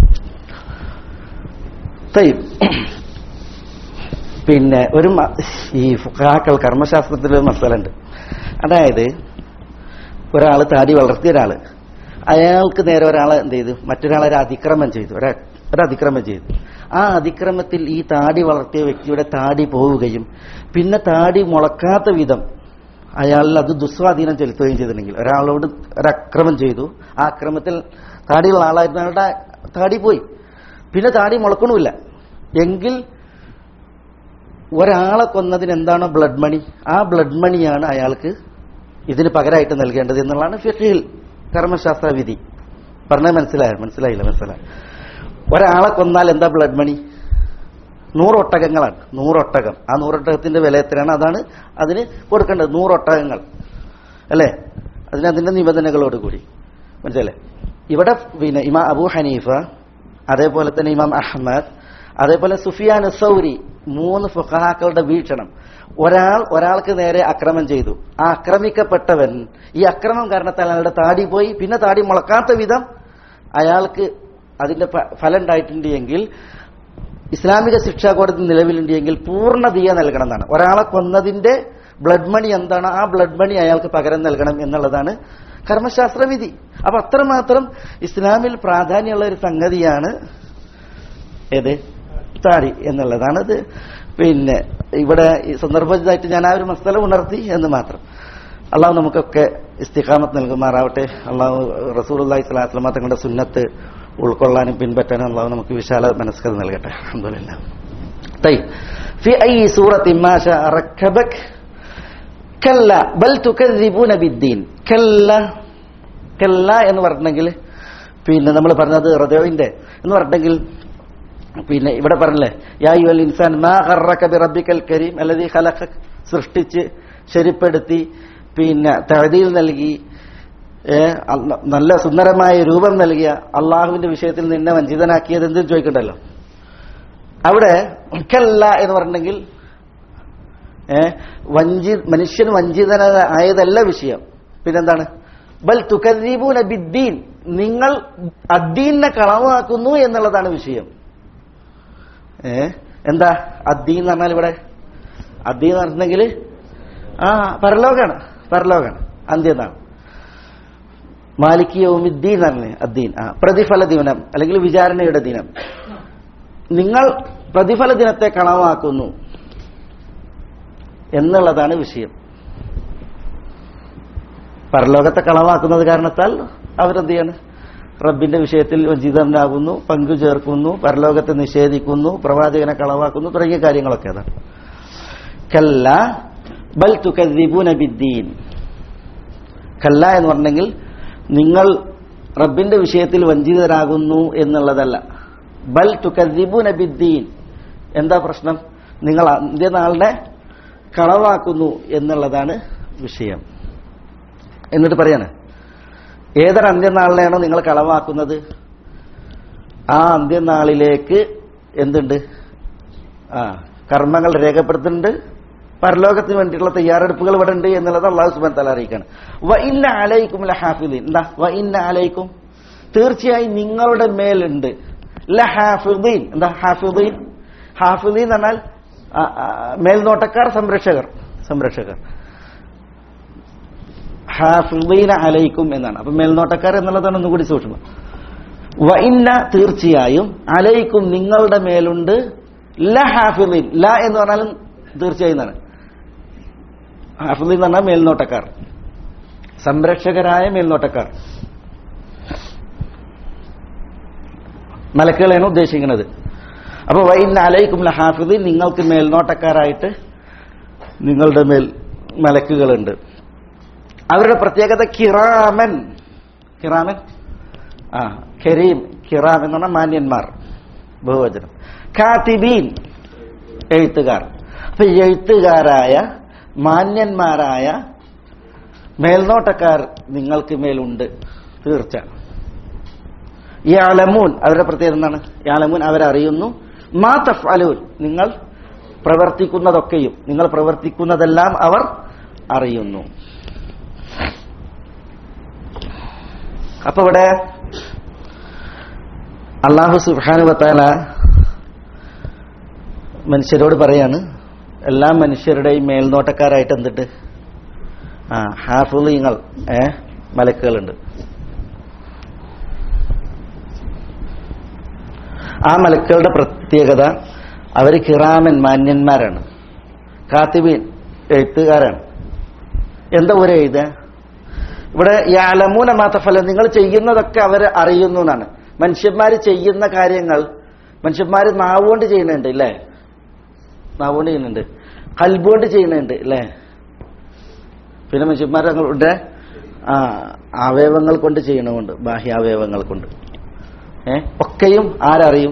തയ്യും പിന്നെ ഒരു മ- ഈ ഫുഖാക്കൾ കർമ്മശാസ്ത്രത്തിൽ ഒരു മസലുണ്ട് അതായത് ഒരാൾ താടി വളർത്തിയ ഒരാള് അയാൾക്ക് നേരെ ഒരാളെ എന്ത് ചെയ്തു മറ്റൊരാളെ ഒരു അതിക്രമം ചെയ്തു ഒരാ ഒരു അതിക്രമം ചെയ്തു ആ അതിക്രമത്തിൽ ഈ താടി വളർത്തിയ വ്യക്തിയുടെ താടി പോവുകയും പിന്നെ താടി മുളക്കാത്ത വിധം അയാളിൽ അത് ദുസ്വാധീനം ചെലുത്തുകയും ചെയ്തിട്ടുണ്ടെങ്കിൽ ഒരാളോട് ഒരു അക്രമം ചെയ്തു ആ അക്രമത്തിൽ താടിയുള്ള ആളായിരുന്ന അയാളുടെ താടി പോയി പിന്നെ താടി മുളക്കണമില്ല എങ്കിൽ ഒരാളെ കൊന്നതിന് എന്താണോ ബ്ലഡ് മണി ആ ബ്ലഡ് മണിയാണ് അയാൾക്ക് ഇതിന് പകരമായിട്ട് നൽകേണ്ടത് എന്നുള്ളതാണ് ഫിഖിൽ കർമ്മശാസ്ത്ര വിധി പറഞ്ഞത് മനസ്സിലായോ മനസ്സിലായില്ല മനസ്സിലായി ഒരാളെ കൊന്നാൽ എന്താ ബ്ലഡ് മണി നൂറൊട്ടകങ്ങളാണ് നൂറൊട്ടകം ആ നൂറൊട്ടകത്തിന്റെ വില എത്രയാണ് അതാണ് അതിന് കൊടുക്കേണ്ടത് നൂറൊട്ടകങ്ങൾ അല്ലേ അതിന് അതിന്റെ നിബന്ധനകളോട് കൂടി മനസ്സിലല്ലേ ഇവിടെ പിന്നെ ഇമാം അബൂ ഹനീഫ അതേപോലെ തന്നെ ഇമാം അഹമ്മദ് അതേപോലെ സുഫിയാൻ സൗരി മൂന്ന് ഫുഖഹാക്കളുടെ വീക്ഷണം ഒരാൾ ഒരാൾക്ക് നേരെ അക്രമം ചെയ്തു ആ ആക്രമിക്കപ്പെട്ടവൻ ഈ അക്രമം കാരണത്താൽ അയാളുടെ താടി പോയി പിന്നെ താടി മുളക്കാത്ത വിധം അയാൾക്ക് അതിന്റെ ഫ- ഫലം ഉണ്ടായിട്ടുണ്ട് എങ്കിൽ ഇസ്ലാമിക ശിക്ഷാ കോടതി നിലവിലുണ്ട് എങ്കിൽ പൂർണ്ണ ദിയ നൽകണം എന്നാണ് ഒരാളെ കൊന്നതിന്റെ ബ്ലഡ് മണി എന്താണ് ആ ബ്ലഡ് മണി അയാൾക്ക് പകരം നൽകണം എന്നുള്ളതാണ് കർമ്മശാസ്ത്ര വിധി അപ്പൊ അത്രമാത്രം ഇസ്ലാമിൽ പ്രാധാന്യമുള്ള ഒരു സംഗതിയാണ് ഏത് താടി എന്നുള്ളതാണ് അത് പിന്നെ ഇവിടെ ഈ സന്ദർഭമായിട്ട് ഞാൻ ആ ഒരു മസ്തല ഉണർത്തി എന്ന് മാത്രം അള്ളാഹു നമുക്കൊക്കെ ഇസ്തിഖാമത്ത് നൽകുമാറാവട്ടെ അള്ളാഹു റസൂൽ അള്ളാഹി സ്വലാസ്ലമ തങ്ങളുടെ സുന്നത്ത് ഉൾക്കൊള്ളാനും പിൻപറ്റാനും അള്ളാഹു നമുക്ക് വിശാല മനസ്കത നൽകട്ടെ അൽഹംദുലില്ലാ طيب في أي سورة ما شاء ركبك كلا بل تكذبون بالدين كلا كلا എന്ന് പറഞ്ഞെങ്കിൽ പിന്നെ നമ്മൾ പറഞ്ഞത് റജോവിന്റെ എന്ന് പറഞ്ഞെങ്കിൽ പിന്നെ ഇവിടെ പറഞ്ഞില്ലേ യാ യുവൽ ഇൻസാൻ മാ ഖറക ബി റബ്ബിക്കൽ കരീം അല്ലദീ ഖലഖക് സൃഷ്ടിച്ച് ശരിപ്പെടുത്തി പിന്നെ തഅദീൽ നൽകി ഏ, അല്ല- നല്ല സുന്ദരമായ രൂപം നൽകിയ അള്ളാഹുവിന്റെ വിഷയത്തിൽ നിന്നെ വഞ്ചിതനാക്കിയത് എന്തും ചോദിക്കണ്ടല്ലോ അവിടെ കല്ല എന്ന് പറഞ്ഞെങ്കിൽ ഏ, വഞ്ചി മനുഷ്യൻ വഞ്ചിതനായതല്ല വിഷയം പിന്നെന്താണ് ബൽ തുക്കരീബൂന ബിദ്ദീൻ നിങ്ങൾ അദ്ദീനെ കളവാക്കുന്നു എന്നുള്ളതാണ് വിഷയം ഏ എന്താ അദ്ദീൻ എന്ന് പറഞ്ഞാൽ ഇവിടെ അദ്ദീൻ എന്ന് പറഞ്ഞിട്ടുണ്ടെങ്കിൽ ആ പരലോകാണ് പരലോകാണ് അന്ത്യനാണ് മാലിക് യൗമിദ്ദീൻ എന്ന് പറഞ്ഞില്ലേ അദ്ദീൻ ആ പ്രതിഫല ദിനം അല്ലെങ്കിൽ വിചാരണയുടെ ദിനം നിങ്ങൾ പ്രതിഫല ദിനത്തെ കളവാക്കുന്നു എന്നുള്ളതാണ് വിഷയം പരലോകത്തെ കളവാക്കുന്നത് കാരണത്താൽ അവരെന്ത് ചെയ്യാണ് റബ്ബിന്റെ വിഷയത്തിൽ വഞ്ചിതനാകുന്നു പങ്കു ചേർക്കുന്നു പരലോകത്തെ നിഷേധിക്കുന്നു പ്രവാചകനെ കളവാക്കുന്നു തുടങ്ങിയ കാര്യങ്ങളൊക്കെ അതാണ് കല്ല ബൽ തുക്കദ്ദിബൂന ബിദ്ദീൻ കല്ല എന്ന് പറഞ്ഞെങ്കിൽ നിങ്ങൾ റബ്ബിന്റെ വിഷയത്തിൽ വഞ്ചിതരാകുന്നു എന്നുള്ളതല്ല ബൽ തുക്കദ്ദിബൂന ബിദ്ദീൻ എന്താ പ്രശ്നം നിങ്ങൾ അന്ത്യനാളിനെ കളവാക്കുന്നു എന്നുള്ളതാണ് വിഷയം എന്നിട്ട് പറയാണ് ഏതൊരു അന്ത്യനാളിനെയാണോ നിങ്ങൾ കളവാക്കുന്നത് ആ അന്ത്യനാളിലേക്ക് എന്തുണ്ട് ആ കർമ്മങ്ങൾ രേഖപ്പെടുത്തുന്നുണ്ട് പരലോകത്തിന് വേണ്ടിയിട്ടുള്ള തയ്യാറെടുപ്പുകൾ ഇവിടെ ഉണ്ട് എന്നുള്ളത് അള്ളാഹു സുബാൻ തല അറിയിക്കാണ് വ ഇന്ന അലൈക്കും ല ഹാഫിദീൻ എന്താ വ ഇന്ന അലൈക്കും തീർച്ചയായും നിങ്ങളുടെ മേലുണ്ട് ല ഹാഫിദീൻ എന്താ ഹാഫിദീൻ ഹാഫിദീൻ എന്ന് പറഞ്ഞാൽ ആ, ആ, മേൽനോട്ടക്കാർ സംരക്ഷകർ സംരക്ഷകർ ഹാഫിദീന അലൈക്കും എന്നാണ് അപ്പൊ മേൽനോട്ടക്കാർ എന്നുള്ളതാണ് ഒന്നുകൂടി സൂക്ഷ്മം വ ഇന്ന തീർച്ചയായും അലൈക്കും നിങ്ങളുടെ മേലുണ്ട് ല ഹാഫിദീൻ ല എന്ന് പറഞ്ഞാലും തീർച്ചയായും എന്നാണ് ഹാഫിദീൻ എന്ന് പറഞ്ഞാൽ മേൽനോട്ടക്കാർ സംരക്ഷകരായ മേൽനോട്ടക്കാർ മലക്കുകളെയാണ് ഉദ്ദേശിക്കുന്നത് അപ്പൊ വൈന്ന അലൈക്കും ലഹാഫിദ് നിങ്ങൾക്ക് മേൽനോട്ടക്കാരായിട്ട് നിങ്ങളുടെ മേൽ മലക്കുകളുണ്ട് അവരുടെ പ്രത്യേകത കിറാമൻ കിറാമൻ ആ കരീം കിറാം എന്ന് പറഞ്ഞാൽ മാന്യന്മാർ ബഹുവചനം കാത്തിബീൻ എഴുത്തുകാർ അപ്പൊ എഴുത്തുകാരായ മാന്യന്മാരായ മേൽനോട്ടക്കാർ നിങ്ങൾക്ക് മേലുണ്ട് തീർച്ച യാലമൂൻ അവരുടെ പ്രത്യേകത എന്താണ് യാലമൂൻ അവരറിയുന്നു മാ തഫ്അലൂൻ നിങ്ങൾ പ്രവർത്തിക്കുന്നതൊക്കെയും നിങ്ങൾ പ്രവർത്തിക്കുന്നതെല്ലാം അവർ അറിയുന്നു അപ്പൊ ഇവിടെ അള്ളാഹു സുബാനുവത്താല മനുഷ്യരോട് പറയാണ് എല്ലാ മനുഷ്യരുടെയും മേൽനോട്ടക്കാരായിട്ട് എന്തിട്ട് ആ ഹാഫുലിങ്ങൾ ഏ മലക്കുകളുണ്ട് ആ മലക്കുകളുടെ പ്രത്യേകത അവർ കിറാമൻ മാന്യന്മാരാണ് കാത്തിബീൻ എഴുത്തുകാരാണ് എന്താ ഒരു എഴുത ഇവിടെ യാലമൂന മാത്തഫല നിങ്ങൾ ചെയ്യുന്നതൊക്കെ അവർ അറിയുന്നു എന്നാണ് മനുഷ്യന്മാർ ചെയ്യുന്ന കാര്യങ്ങൾ മനുഷ്യന്മാർ നാവുകൊണ്ട് ചെയ്യുന്നുണ്ട് ഇല്ലേ നാവുകൊണ്ട് ചെയ്യുന്നുണ്ട് കൽബുകൊണ്ട് ചെയ്യുന്നുണ്ട് ഇല്ലേ പിന്നെ മനുഷ്യന്മാർ തങ്ങളുടെ ആ അവയവങ്ങൾ കൊണ്ട് ചെയ്യണമുണ്ട് ബാഹ്യാവയവങ്ങൾ കൊണ്ട് ഏ ഒക്കെയും ആരറിയും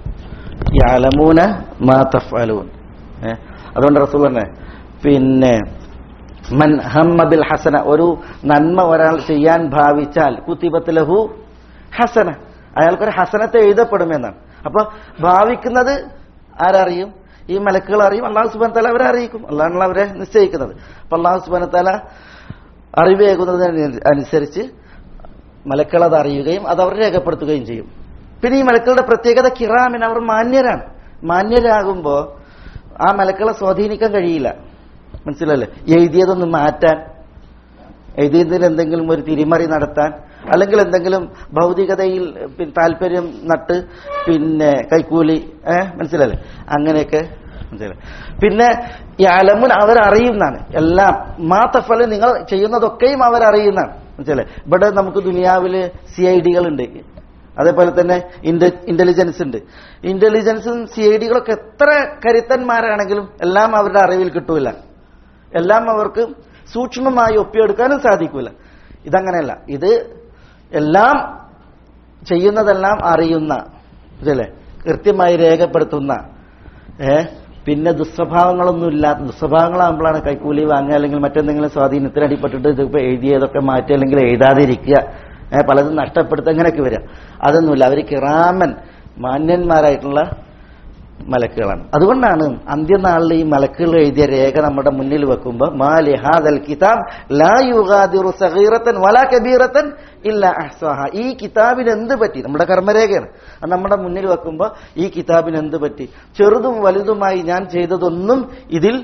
യാലമൂന മാ തഫ്അലൂൻ ഏ അതുകൊണ്ട് റസൂൽ തന്നെ പിന്നെ മൻ ഹമ്മ ബിൽ ഹസന ഒരു നന്മ ഒരാൾ ചെയ്യാൻ ഭാവിച്ചാൽ കുത്തിബത്ത് ലഹു ഹസന അയാൾക്കൊരു ഹസനത്തെ എഴുതപ്പെടുമെന്നാണ് അപ്പൊ ഭാവിക്കുന്നത് ആരറിയും ഈ മലക്കുകൾ അറിയും അള്ളാഹു സുബാൻ താല അവരെ അറിയിക്കും അള്ളാഹാണല്ലോ അവരെ നിശ്ചയിക്കുന്നത് അപ്പൊ അള്ളാഹു സുബാൻ താല അറിവേകുന്നതിന് അനുസരിച്ച് മലക്കൾ അത് അറിയുകയും അത് അവർ രേഖപ്പെടുത്തുകയും ചെയ്യും പിന്നെ ഈ മലക്കളുടെ പ്രത്യേകത കിറാമിന് അവർ മാന്യരാണ് മാന്യരാകുമ്പോ ആ മലക്കളെ സ്വാധീനിക്കാൻ കഴിയില്ല മനസ്സിലല്ലേ എഴുതിയതൊന്ന് മാറ്റാൻ എഴുതിയതിൽ എന്തെങ്കിലും ഒരു തിരിമറി നടത്താൻ അല്ലെങ്കിൽ എന്തെങ്കിലും ഭൗതികതയിൽ പിന്നെ താല്പര്യം നട്ട് പിന്നെ കൈക്കൂലി ഏഹ് മനസ്സിലല്ലേ അങ്ങനെയൊക്കെ മനസ്സിലായി പിന്നെ ഈ അലമുൻ അവരറിയുന്നതാണ് എല്ലാം മാത്തഫല നിങ്ങൾ ചെയ്യുന്നതൊക്കെയും അവരറിയുന്നതാണ് മനസ്സിലല്ലേ ഇവിടെ നമുക്ക് ദുനിയാവില് സി ഐ ഡികളുണ്ട് അതേപോലെ തന്നെ ഇന്റലിജൻസ് ഉണ്ട് ഇന്റലിജൻസും സി ഐ ഡികളൊക്കെ എത്ര കരുത്തന്മാരാണെങ്കിലും എല്ലാം അവരുടെ അറിവിൽ കിട്ടൂല എല്ലാം അവർക്ക് സൂക്ഷ്മമായി ഒപ്പിയെടുക്കാനും സാധിക്കൂല ഇതങ്ങനെയല്ല ഇത് എല്ലാം ചെയ്യുന്നതെല്ലാം അറിയുന്ന ഇതല്ലേ കൃത്യമായി രേഖപ്പെടുത്തുന്ന ഏ പിന്നെ ദുസ്വഭാവങ്ങളൊന്നും ഇല്ലാത്ത ദുസ്വഭാവങ്ങളാകുമ്പോഴാണ് കൈക്കൂലി വാങ്ങുക അല്ലെങ്കിൽ മറ്റെന്തെങ്കിലും സ്വാധീനത്തിന് അടിപ്പെട്ടിട്ട് ഇതിപ്പോ എഴുതിയതൊക്കെ മാറ്റി അല്ലെങ്കിൽ എഴുതാതിരിക്കുക ഏ, പലതും നഷ്ടപ്പെടുത്തുക അങ്ങനെയൊക്കെ വരിക അതൊന്നുമില്ല അവർ കിറാമൻ മാന്യന്മാരായിട്ടുള്ള മലക്കുകളാണ് അതുകൊണ്ടാണ് അന്ത്യനാളിൽ ഈ മലക്കുകൾ എഴുതിയ രേഖ നമ്മുടെ മുന്നിൽ വെക്കുമ്പോൾ മാ ലിഹാദൽ കിതാബ് ലാ യുഗാദിറു സഗീറത്തൻ വലാ കബീറത്തൻ ഇല്ല അഹ്സാഹ ഈ കിതാബിന് എന്ത് പറ്റി നമ്മുടെ കർമ്മരേഖയാണ് അത് നമ്മുടെ മുന്നിൽ വെക്കുമ്പോൾ ഈ കിതാബിന് എന്ത് പറ്റി ചെറുതും വലുതുമായി ഞാൻ ചെയ്തതൊന്നും ഇതിൽ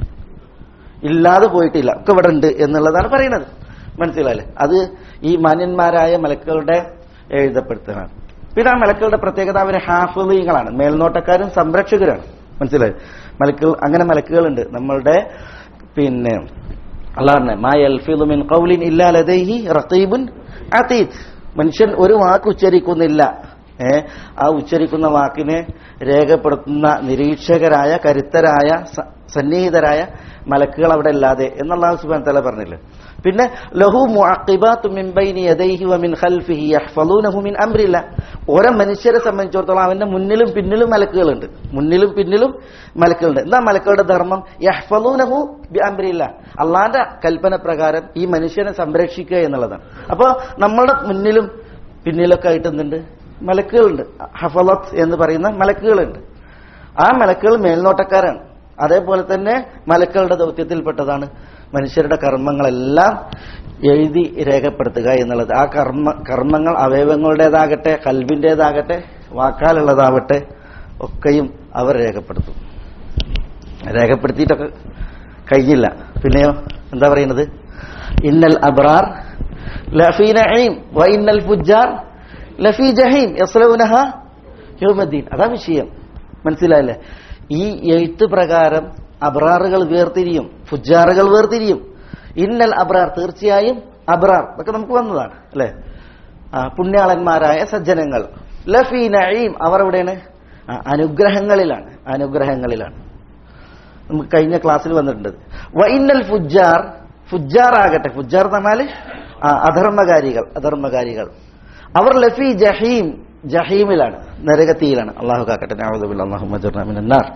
ഇല്ലാതെ പോയിട്ടില്ല ഒക്കെ ഇവിടെ ഉണ്ട് എന്നുള്ളതാണ് പറയുന്നത് മനസ്സിലായില്ലേ അത് ഈ മാന്യന്മാരായ മലക്കുകളുടെ എഴുതപ്പെടുത്തലാണ് പിന്നെ ആ മലക്കുകളുടെ പ്രത്യേകത അവർ ഹാഫുലീങ്ങളാണ് മേൽനോട്ടക്കാരും സംരക്ഷകരാണ് മനസ്സിലായി മലക്കുകൾ അങ്ങനെ മലക്കുകളുണ്ട് നമ്മളുടെ പിന്നെ അള്ളാഹ് മാ യൽഫിദു മിൻ ഖൗലിൻ ഇല്ലാ ലദൈഹി റഖീബുൻ അതീദ് മനുഷ്യൻ ഒരു വാക്ക് ഉച്ചരിക്കുന്നില്ല ഏ ആ ഉച്ചരിക്കുന്ന വാക്കിനെ രേഖപ്പെടുത്തുന്ന നിരീക്ഷകരായ കരുത്തരായ സ- സന്നിഹിതരായ മലക്കുകൾ അവിടെ ഇല്ലാതെ എന്നുള്ള സുബാൻ തല പറഞ്ഞില്ലേ പിന്നെ ലഹു മുഅഖിബാത്തു മിൻ ബൈനി യദൈഹി വമിൻ ഖൽഫിഹി യഹ്ഫളൂനഹു മിൻ അംരില്ല ഓരോ മനുഷ്യരെ സംബന്ധിച്ചിടത്തോളം അവന്റെ മുന്നിലും പിന്നിലും മലക്കുകളുണ്ട് മുന്നിലും പിന്നിലും മലക്കുകളുണ്ട് എന്താ മലക്കുകളുടെ ധർമ്മം യഹ്ഫളൂനഹു ബി അംരില്ല അള്ളാന്റെ കൽപ്പന പ്രകാരം ഈ മനുഷ്യനെ സംരക്ഷിക്കുക എന്നുള്ളതാണ് അപ്പോൾ നമ്മളുടെ മുന്നിലും പിന്നിലൊക്കെ ആയിട്ട് എന്തുണ്ട് മലക്കുകളുണ്ട് ഹഫലത്ത് എന്ന് പറയുന്ന മലക്കുകളുണ്ട് ആ മലക്കുകൾ മേൽനോട്ടക്കാരാണ് അതേപോലെ തന്നെ മലക്കളുടെ ദൗത്യത്തിൽപ്പെട്ടതാണ് മനുഷ്യരുടെ കർമ്മങ്ങളെല്ലാം എഴുതി രേഖപ്പെടുത്തുക എന്നുള്ളത് ആ കർമ്മ കർമ്മങ്ങൾ അവയവങ്ങളുടേതാകട്ടെ കൽബിൻ്റെതാകട്ടെ വാക്കാലുള്ളതാവട്ടെ ഒക്കെയും അവർ രേഖപ്പെടുത്തും രേഖപ്പെടുത്തിയിട്ടൊക്കെ കഴിഞ്ഞില്ല പിന്നെയോ എന്താ പറയുന്നത് ഇന്നൽ അബ്രാർ ലഫീ നഈം വ ഇന്നൽ ഫുജ്ജാർ ലഫീ ജഹീം യസ്ലൗനഹ യൗമദ്ദീൻ അതാ വിഷയം മനസ്സിലായില്ലേ ഈ എഴുത്ത് പ്രകാരം അബ്രാറുകൾ വേർതിരിയും ഫുജാറുകൾ വേർതിരിയും ഇന്നൽ അബ്രാർ തീർച്ചയായും അബ്രാർ ഇതൊക്കെ നമുക്ക് വന്നതാണ് അല്ലെ ആ, പുണ്യാളന്മാരായ സജ്ജനങ്ങൾ ലഫീ നഈം അവർ എവിടെയാണ് ആ, അനുഗ്രഹങ്ങളിലാണ് അനുഗ്രഹങ്ങളിലാണ് നമുക്ക് കഴിഞ്ഞ ക്ലാസ്സിൽ വന്നിട്ടുണ്ട് വ ഇന്നൽ ഫുജാർ ഫുജാർ ആകട്ടെ ഫുജാർ എന്ന് പറഞ്ഞാല് ആ, അധർമ്മകാരികൾ അധർമ്മകാരികൾ അവർ ലഫി ജഹീം ജഹീമിലാണ് നരകത്തിയിലാണ് അള്ളാഹു കാക്കട്ടെ നഅൂദു അള്ളാഹു മിനന്നാർ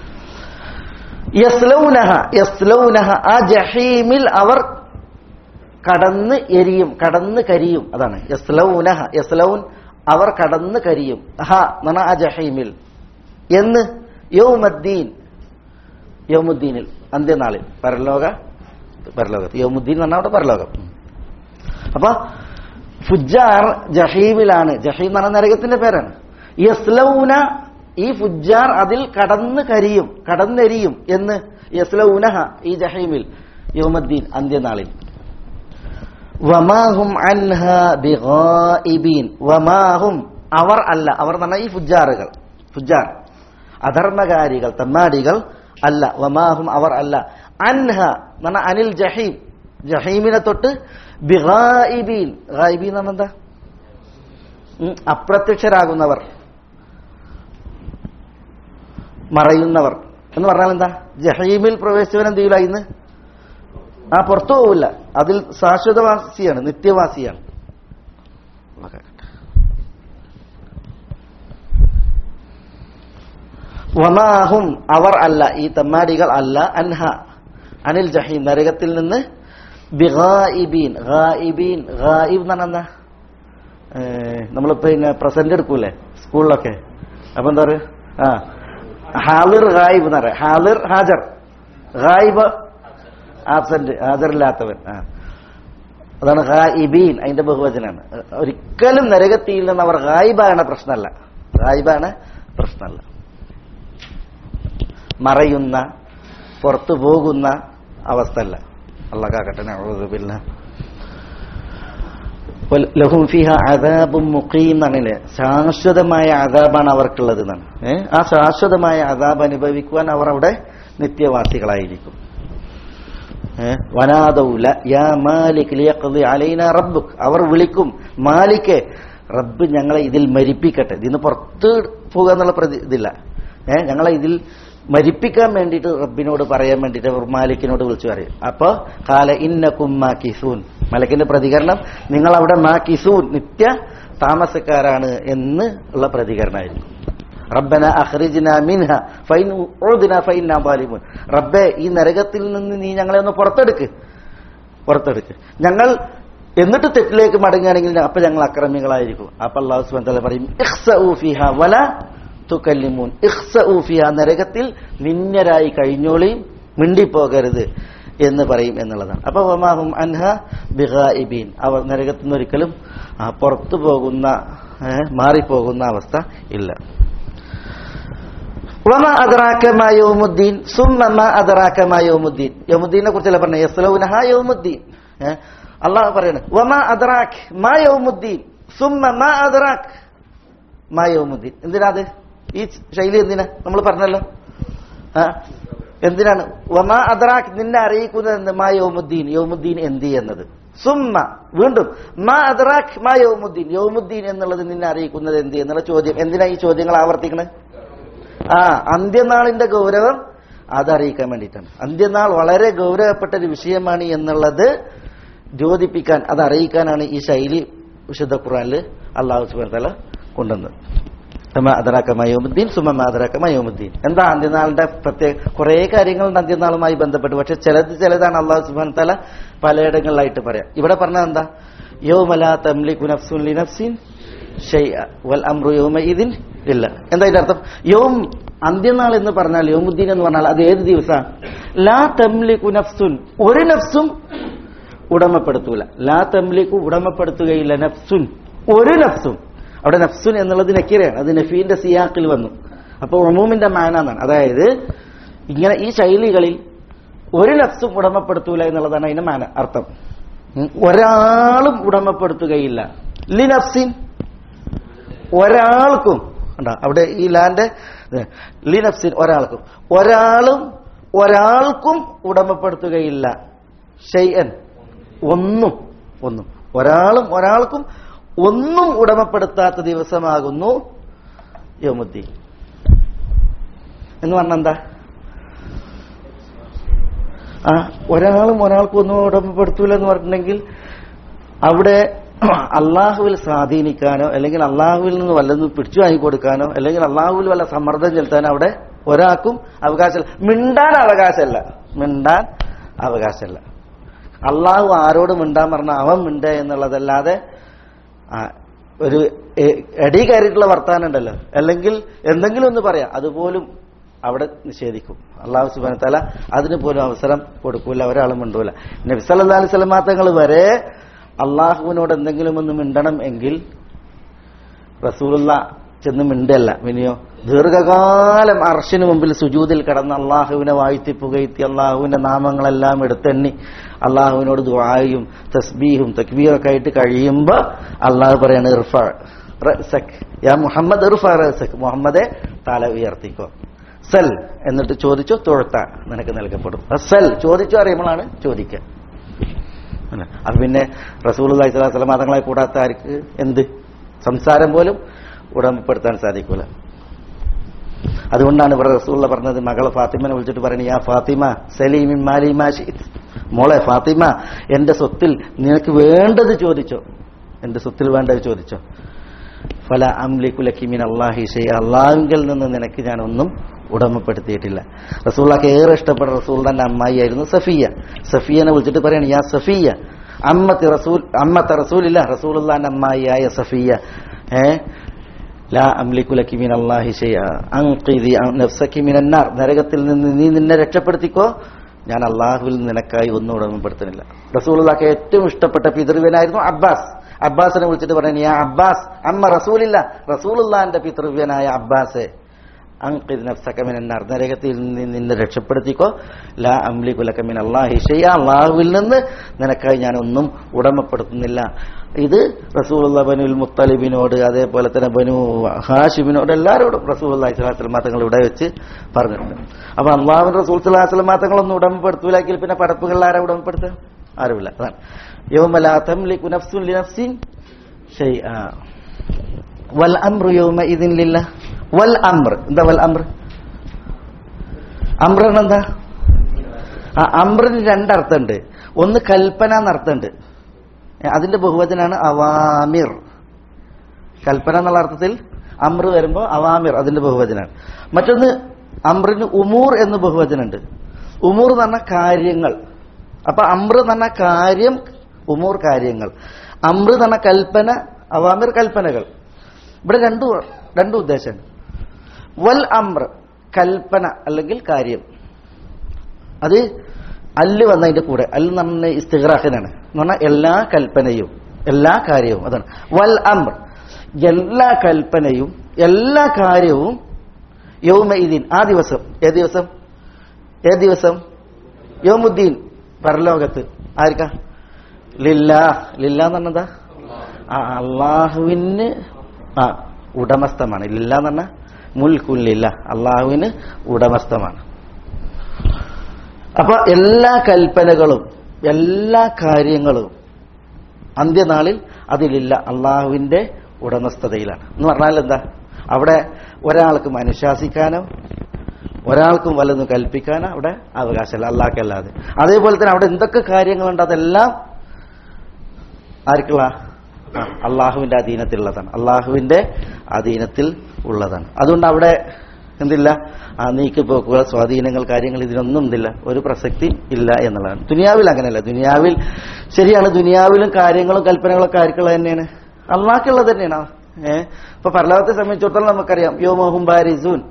യസ്ലൗനഹ യസ്ലൗനഹ ആ ജഹീമിൽ അവർ കടന്ന് എരിയും കടന്ന് കരിയും അതാണ് യസ്ലൗനഹ യസ്ലൗൻ അവർ കടന്ന് കരിയും ഹ എന്നാണ് ആ ജഹീമിൽ എന്ന് യൗമദ്ദീൻ യൗമുദ്ദീനിൽ അന്ത്യനാളിൽ പരലോക പരലോകത്ത് യൗമുദ്ദീൻ എന്ന് പറഞ്ഞാൽ അവിടെ പരലോകം അപ്പൊ ഫുജാർ ജഹീമിലാണ് ജഹീം എന്ന് പറഞ്ഞ നരകത്തിന്റെ പേരാണ് യസ്ലൗന ഈ ഫുജാർ അതിൽ കടന്ന് കരിയും കടന്നെരിയും എന്ന് യസ്ലൗനഹ ഈ ജഹീമിൽ യൗമദ്ദീൻ അന്ത്യനാളിൽ വമാഹും അൻഹ ബിഗായിബീൻ വമാഹും അവർ അല്ല അവർ എന്ന് പറഞ്ഞാൽ ഈ ഫുജാറുകൾ ഫുജാർ അധർമ്മകാരികൾ തമ്മാടികൾ അല്ല വമാഹും അവർ അല്ല അൻഹ എന്ന് പറഞ്ഞാൽ അനിൽ ജഹീം ജഹീമിനെ തൊട്ട് ബിഗായിബീൻ ഗായിബീൻ എന്ന് പറഞ്ഞാൽ എന്താ ഉം, അപ്രത്യക്ഷരാകുന്നവർ മറയുന്നവർ എന്ന് പറഞ്ഞാൽ എന്താ ജഹീമിൽ പ്രവേശിച്ചവൻ എന്ത് ചെയ്യില്ല ഇന്ന് ആ പുറത്തു പോവില്ല അതിൽ ശാശ്വതവാസിയാണ് നിത്യവാസിയാണ് വമാഹും അവർ അല്ല ഈ തമ്മാടികൾ അല്ല അൻഹ അനിൽ ജഹീം നരകത്തിൽ നിന്ന് ബിഗായിബീൻ ഗായിബീൻ ഗായിബ് എന്ന് പറഞ്ഞാൽ എന്താ നമ്മൾ പിന്നെ പ്രസന്റ് എടുക്കൂലേ സ്കൂളിലൊക്കെ അപ്പൊ എന്താ പറയുക ആ ഹാലിർ ഗായിബ് എന്ന് പറയാം ഹാലിർ ഹാജർ ഗായിബ് ആബ്സെന്റ് ഹാജറില്ലാത്തവൻ ആ അതാണ് ഗായിബീൻ അതിന്റെ ബഹുവചനാണ് ഒരിക്കലും നരകത്തിയിൽ നിന്ന് അവർ ഗായിബാണ് പ്രശ്നമല്ല ഗായിബാണ് പ്രശ്നമല്ല മറയുന്ന പുറത്തു പോകുന്ന അവസ്ഥ അല്ല അള്ളാഹ് നഅൂദുബില്ലാ വൽ- ലഹും ഫിഹ അദാബും മുഖീം എന്നാണ് ശാശ്വതമായ അദാബാണ് അവർക്കുള്ളത് എന്നാണ് ഏ? ആ ശാശ്വതമായ അദാബ് അനുഭവിക്കുവാൻ അവർ അവിടെ നിത്യവാസികളായിരിക്കും ഏ? വനാദൗല യാ മാലിക് ലിയഖ്ദി അലൈന റബ്ബുക് അവർ വിളിക്കും മാലിക്കെ റബ്ബ് ഞങ്ങളെ ഇതിൽ മരിപ്പിക്കട്ടെ ഇതിന്ന് പുറത്ത് പോകുക എന്നുള്ള പ്രതി ഇതില്ല ഏ ഞങ്ങളെ ഇതിൽ മരിപ്പിക്കാൻ വേണ്ടിയിട്ട് റബ്ബിനോട് പറയാൻ വേണ്ടിയിട്ട് അവർ മാലിക്കിനോട് വിളിച്ചു പറയും അപ്പൊ കാല ഇന്നക്കും മാ കിസൂൻ മലക്കിന്റെ പ്രതികരണം നിങ്ങൾ അവിടെ മാ കിസൂൻ നിത്യ താമസക്കാരാണ് എന്ന് ഉള്ള പ്രതികരണമായിരുന്നു റബ്ബന അഖ്രിജ്ന മിൻഹ ഫൈൻ ഉദ്ന ഫൈന ബാലിമുൻ റബ്ബേ ഈ നരകത്തിൽ നിന്ന് നീ ഞങ്ങളെ ഒന്ന് പുറത്തെടുക്ക് പുറത്തെടുക്ക് ഞങ്ങൾ എന്നിട്ട് തെറ്റിലേക്ക് മടങ്ങുകയാണെങ്കിൽ ഞ- അപ്പൊ ഞങ്ങൾ അക്രമികളായിരിക്കും അപ്പൊ അള്ളാഹു സുബ്ഹാനഹു വ തആല പറയും ഇഖ്സഉ ഫിഹ വല തുകല്ലിമൂൻ ഇഖ്സഉ ഫിഹ നരകത്തിൽ നിന്യരായി കഴിഞ്ഞോളിയും മിണ്ടിപ്പോകരുത് എന്ന് പറയും എന്നുള്ളതാണ് അപ്പൊ വമാഹും അൻഹ ബിഗായിബീൻ അവർ നരകത്തിൽ നിന്ന് ഒരിക്കലും ആ, പുറത്തു പോകുന്ന ഏ, മാറിപ്പോകുന്ന അവസ്ഥ ഇല്ല വമ അദറാക മാ യൗമുദ്ദീൻ സുമ്മ മാ അദറാക മാ യൗമുദ്ദീൻ യൗമുദ്ദീനെ കുറിച്ചല്ല പറഞ്ഞ യസ്ലൗനഹ യൗമുദ്ദീൻ ഏ? അള്ളാഹു പറയണ വമ അദറാക് മാ യൗമുദ്ദീൻ സുമ്മ മാ അദറാക് മാ യൗമുദ്ദീൻ എന്തിനാ അത് ഈ ശൈലി എന്തിനാ നമ്മൾ പറഞ്ഞല്ലോ ആ? എന്തിനാണ് വമാ അദറാക് നിന്നെ അറിയിക്കുന്നത് എന്ത് മാ യൗമുദ്ദീൻ യൗമുദ്ദീൻ എന്ത് എന്നത് സുമ്മ വീണ്ടും മാ അദറാക് മാ യൗമുദ്ദീൻ യൗമുദ്ദീൻ എന്നുള്ളത് നിന്നെ അറിയിക്കുന്നത് എന്ത് എന്നുള്ള ചോദ്യം എന്തിനാ ഈ ചോദ്യങ്ങൾ ആവർത്തിക്കണേ ആ അന്ത്യനാളിന്റെ ഗൗരവം അതറിയിക്കാൻ വേണ്ടിയിട്ടാണ് അന്ത്യനാൾ വളരെ ഗൗരവപ്പെട്ട ഒരു വിഷയമാണ് എന്നുള്ളത് ദ്യോതിപ്പിക്കാൻ അത് അറിയിക്കാനാണ് ഈ ശൈലി വിശുദ്ധ ഖുറാനിൽ അള്ളാഹു സുബാൻ തല കൊണ്ടുവന്നത് അദറാക്കമയോമുദ്ദീൻ സുമമാദറാക്കമയോമുദ്ദീൻ എന്താ അന്ത്യനാളിന്റെ പ്രത്യേക കുറെ കാര്യങ്ങളുണ്ട് അന്ത്യനാളുമായി ബന്ധപ്പെട്ട് പക്ഷെ ചിലത് ചിലതാണ് അള്ളാഹു സുബാൻ തല പലയിടങ്ങളിലായിട്ട് പറയാം ഇവിടെ പറഞ്ഞത് എന്താ യോമല തംലികു നഫ്സുൻ ലി നഫ്സിൻ ഷൈഅ വൽ അംറു യൗമഇദിൻ ഇല്ല എന്താ ഇതിന്റെ അർത്ഥം യോം അന്ത്യനാൾ എന്ന് പറഞ്ഞാൽ യോമുദ്ദീൻ എന്ന് പറഞ്ഞാൽ അത് ഏത് ദിവസമാണ് ലാ തംലികു നഫ്സുൻ ഒരു നഫ്സും ഉടമപ്പെടുത്തൂല ലാ തംലിക്കു ഉടമപ്പെടുത്തുകയില്ല നഫ്സുൻ ഒരു നഫ്സും അവിടെ നഫ്സുൻ എന്നുള്ളത് നക്കിരയാണ് അത് നഫീന്റെ സിയാക്കിൽ വന്നു അപ്പോൾ ഉമൂമിന്റെ മാന എന്നാണ് അതായത് ഇങ്ങനെ ഈ ശൈലികളിൽ ഒരു നഫ്സും ഉടമപ്പെടുത്തൂല എന്നുള്ളതാണ് അതിന്റെ മാന അർത്ഥം ഉം. ഒരാളും ഉടമപ്പെടുത്തുകയില്ല ലി നഫ്സിൻ ഒരാൾക്കും ഉണ്ടോ അവിടെ ഈ ലാൻഡ് ലി നഫ്സിൻ ഒരാൾക്കും ഒരാളും ഒരാൾക്കും ഉടമപ്പെടുത്തുകയില്ല ഷെയ്യൻ ഒന്നും ഒന്നും ഒരാളും ഒരാൾക്കും ഒന്നും ഉടമപ്പെടുത്താത്ത ദിവസമാകുന്നു യോമുദ്ദീൻ എന്ന് പറഞ്ഞ എന്താ ആ ഒരാളും ഒരാൾക്കും ഒന്നും ഉടമപ്പെടുത്തൂല എന്ന് പറഞ്ഞിട്ടുണ്ടെങ്കിൽ അവിടെ അള്ളാഹുവിൽ സ്വാധീനിക്കാനോ അല്ലെങ്കിൽ അള്ളാഹുവിൽ നിന്ന് വല്ലതും പിടിച്ചു വാങ്ങിക്കൊടുക്കാനോ അല്ലെങ്കിൽ അള്ളാഹുവിൽ വല്ല സമ്മർദ്ദം ചെലുത്താനോ അവിടെ ഒരാൾക്കും അവകാശമില്ല മിണ്ടാൻ അവകാശമല്ല മിണ്ടാൻ അവകാശമല്ല അള്ളാഹു ആരോട് മിണ്ടാൻ പറഞ്ഞ അവൻ മിണ്ട എന്നുള്ളതല്ലാതെ ആ, ഒരു എ- എടി കയറിയിട്ടുള്ള വർത്താനം ഉണ്ടല്ലോ അല്ലെങ്കിൽ എന്തെങ്കിലും ഒന്ന് പറയാം അതുപോലും അവിടെ നിഷേധിക്കും അള്ളാഹു സുബാന തല അതിന് പോലും അവസരം കൊടുക്കൂല ഒരാളും മിണ്ടൂല നബി സല്ലല്ലാഹു അലൈഹി വസല്ലം തങ്ങൾ വരെ അള്ളാഹുവിനോട് എന്തെങ്കിലും ഒന്ന് മിണ്ടണം എങ്കിൽ റസൂലുള്ള ചെന്ന് മിണ്ടല്ല മിനിയോ ദീർഘകാലം അർഷിന് മുമ്പിൽ സുജൂതിൽ കിടന്ന് അള്ളാഹുവിനെ വാഴ്ത്തി പുകഴ്ത്തി അള്ളാഹുവിന്റെ നാമങ്ങളെല്ലാം എടുത്തെണ്ണി അള്ളാഹുവിനോട് ദുആയും തസ്ബീഹും തക്ബീറും ഒക്കെ ആയിട്ട് കഴിയുമ്പോ അള്ളാഹു പറയാണ് ഇർഫ റഅ്സക്. യാ മുഹമ്മദ് ഇർഫ റഅ്സക്. മുഹമ്മദെ തല ഉയർത്തിക്കോ സൽ എന്നിട്ട് ചോദിച്ചോ തൊഴുത്ത നിനക്ക് നൽകപ്പെടും സൽ ചോദിച്ചോ അറിയുമ്പോഴാണ് ചോദിക്കുക അല്ല. അത് പിന്നെ റസൂൽ അലൈഹിസ്ലാം മതങ്ങളെ കൂടാത്ത ആർക്ക് എന്ത് സംസാരം പോലും ഉടമപ്പെടുത്താൻ സാധിക്കൂല അതുകൊണ്ടാണ് ഇവിടെ റസൂള്ള പറഞ്ഞത് മകളെ ഫാത്തിമനെ വിളിച്ചിട്ട് പറയുന്നത് യാ ഫാത്തിമ സലീമിൻ മാലിമാ ഷിഇത്." മോളെ ഫാത്തിമ എന്റെ സ്വത്തിൽ നിനക്ക് വേണ്ടത് ചോദിച്ചോ എന്റെ സ്വത്തിൽ വേണ്ടത് ചോദിച്ചോ ഫല അംലിക്കുലക്കിമിൻ അള്ളാഹി ഷെയ് അള്ളാഹുങ്കിൽ നിന്ന് നിനക്ക് ഞാൻ ഒന്നും ഉടമപ്പെടുത്തിയിട്ടില്ല റസൂള്ളക്ക് ഏറെ ഇഷ്ടപ്പെട്ട റസൂള്ളന്റെ അമ്മായിയായിരുന്നു സഫിയ സഫിയനെ വിളിച്ചിട്ട് പറയാണ് യാ സഫിയ അമ്മത്തി റസൂൽ അമ്മത്തെ റസൂലില്ല റസൂലുള്ളാന്റെ അമ്മായിയായ സഫിയ ഏ ലാ അംലിക്കുലക്കി മിൻ അല്ലാഹി ഷൈഅ അൻഖിദി നഫ്സക്കി മിനൻ നാർ നരകത്തിൽ നിന്ന് നീ നിന്നെ രക്ഷപ്പെടുത്തിക്കോ ഞാൻ അള്ളാഹുവിൽ നിനക്കായി ഒന്നും ഉടമപ്പെടുത്തുന്നില്ല റസൂലുള്ളാക്ക് ഏറ്റവും ഇഷ്ടപ്പെട്ട പിതൃവ്യനായിരുന്നു അബ്ബാസ് അബ്ബാസിനെ വിളിച്ചിട്ട് പറഞ്ഞു യാ അബ്ബാസ് അമ്മ റസൂലില്ല റസൂലുള്ളാന്റെ പിതൃവ്യനായ അബ്ബാസെ അങ്കിദ് നഫ്സക മിനൻ നാർ നരകത്തിൽ നിന്ന് നിന്നെ രക്ഷപ്പെടുത്തിക്കോ ലാ അംലികുലക മിൻ അല്ലാഹി ഷൈഅ അള്ളാഹുവിൽ നിന്ന് നിനക്കായി ഞാൻ ഒന്നും ഉടമപ്പെടുത്തുന്നില്ല ഇത് റസൂലുള്ള ബനുൽ മുത്തലിബിനോട് അതേപോലെ തന്നെ ബനു ഹാഷിബിനോട് എല്ലാവരോടും റസൂൽ അലൈഹിസ്ലാം തങ്ങൾ ഇവിടെ വെച്ച് പറഞ്ഞിട്ടുണ്ട് അപ്പൊ അള്ളാഹുവിൻ റസൂൽ സ്വലാസ്ലാം തങ്ങളൊന്നും ഉടമപ്പെടുത്തൂലെങ്കിൽ പിന്നെ പടപ്പുകളിൽ ആരാ ഉടമപ്പെടുത്തുക ആരുമില്ല അതാണ് യൗമലാ തംലികു നഫ്സുൻ ലിനഫ്സിൻ ഷൈഅ വൽ അംറു യൗമഇദിൻ ലില്ലാഹ് വൽ അംർ എന്താ വൽ അംർ അംർ എന്താ ആ അമ്രിന് രണ്ടർത്ഥമുണ്ട് ഒന്ന് കൽപ്പന എന്നർത്ഥമുണ്ട് ഏ, അതിന്റെ ബഹുവചനാണ് അവാമിർ കൽപ്പന എന്നുള്ള അർത്ഥത്തിൽ അമ്ര വരുമ്പോൾ അവാമിർ അതിന്റെ ബഹുവചനാണ് മറ്റൊന്ന് അമ്രിന് ഉമൂർ എന്ന് ബഹുവചനുണ്ട് ഉമൂർ എന്ന് പറഞ്ഞ കാര്യങ്ങൾ അപ്പൊ അമ്ര എന്ന് പറഞ്ഞ കാര്യം ഉമൂർ കാര്യങ്ങൾ അമ്ര എന്ന് പറഞ്ഞ കൽപ്പന അവാമിർ കൽപ്പനകൾ ഇവിടെ രണ്ടു രണ്ടു ഉദ്ദേശമാണ് വൽ അമ്ര കൽപ്പന അല്ലെങ്കിൽ കാര്യം അത് അല്ല് വന്നതിന്റെ കൂടെ അല്ല് എന്ന് പറഞ്ഞ ഇസ്തിഗ്രാഹിനാണ് എന്ന് പറഞ്ഞാൽ എല്ലാ കൽപ്പനയും എല്ലാ കാര്യവും അതാണ് വൽ അമ്ര എല്ലാ കൽപ്പനയും എല്ലാ കാര്യവും യൗമ ഇതിൻ ആ ദിവസം ഏത് ദിവസം ഏത് ദിവസം യോമുദ്ദീൻ പരലോകത്ത് ആർക്കാ ലില്ലാ ലില്ല എന്ന് പറഞ്ഞതാ ആ അള്ളാഹുവിന് ആ ഉടമസ്ഥമാണ് ലില്ല എന്ന് പറഞ്ഞാൽ മുൽക്കുല്ലില്ല അള്ളാഹുവിന് ഉടമസ്ഥമാണ് അപ്പൊ എല്ലാ കൽപ്പനകളും എല്ലാ കാര്യങ്ങളും അന്ത്യനാളിൽ അതിലില്ല അള്ളാഹുവിന്റെ ഉടമസ്ഥതയിലാണ് എന്ന് പറഞ്ഞാൽ എന്താ അവിടെ ഒരാൾക്കും അനുശാസിക്കാനോ ഒരാൾക്കും വല്ലതും കൽപ്പിക്കാനോ അവിടെ അവകാശമല്ല അള്ളാഹ്ക്കല്ലാതെ അതേപോലെ തന്നെ അവിടെ എന്തൊക്കെ കാര്യങ്ങളുണ്ട് അതെല്ലാം ആർക്കുള്ള ആ, അള്ളാഹുവിന്റെ അധീനത്തിലുള്ളതാണ് അള്ളാഹുവിന്റെ അധീനത്തിൽ ഉള്ളതാണ് അതുകൊണ്ട് അവിടെ എന്തില്ല ആ നീക്കിപ്പോക്കുകൾ സ്വാധീനങ്ങൾ കാര്യങ്ങൾ ഇതിനൊന്നും എന്തില്ല ഒരു പ്രസക്തി ഇല്ല എന്നുള്ളതാണ് ദുനിയാവിൽ അങ്ങനെയല്ല ദുനിയാവിൽ ശരിയാണ് ദുനിയാവിലും കാര്യങ്ങളും കൽപ്പനകളൊക്കെ ആർക്കുള്ളത് തന്നെയാണ് അള്ളാഹ്ക്കുള്ളത് തന്നെയാണ് ഏഹ് ഇപ്പൊ പരലോകത്തെ സംബന്ധിച്ചിടത്തോളം നമുക്കറിയാം യോമോഹും ബാരിസൂൻ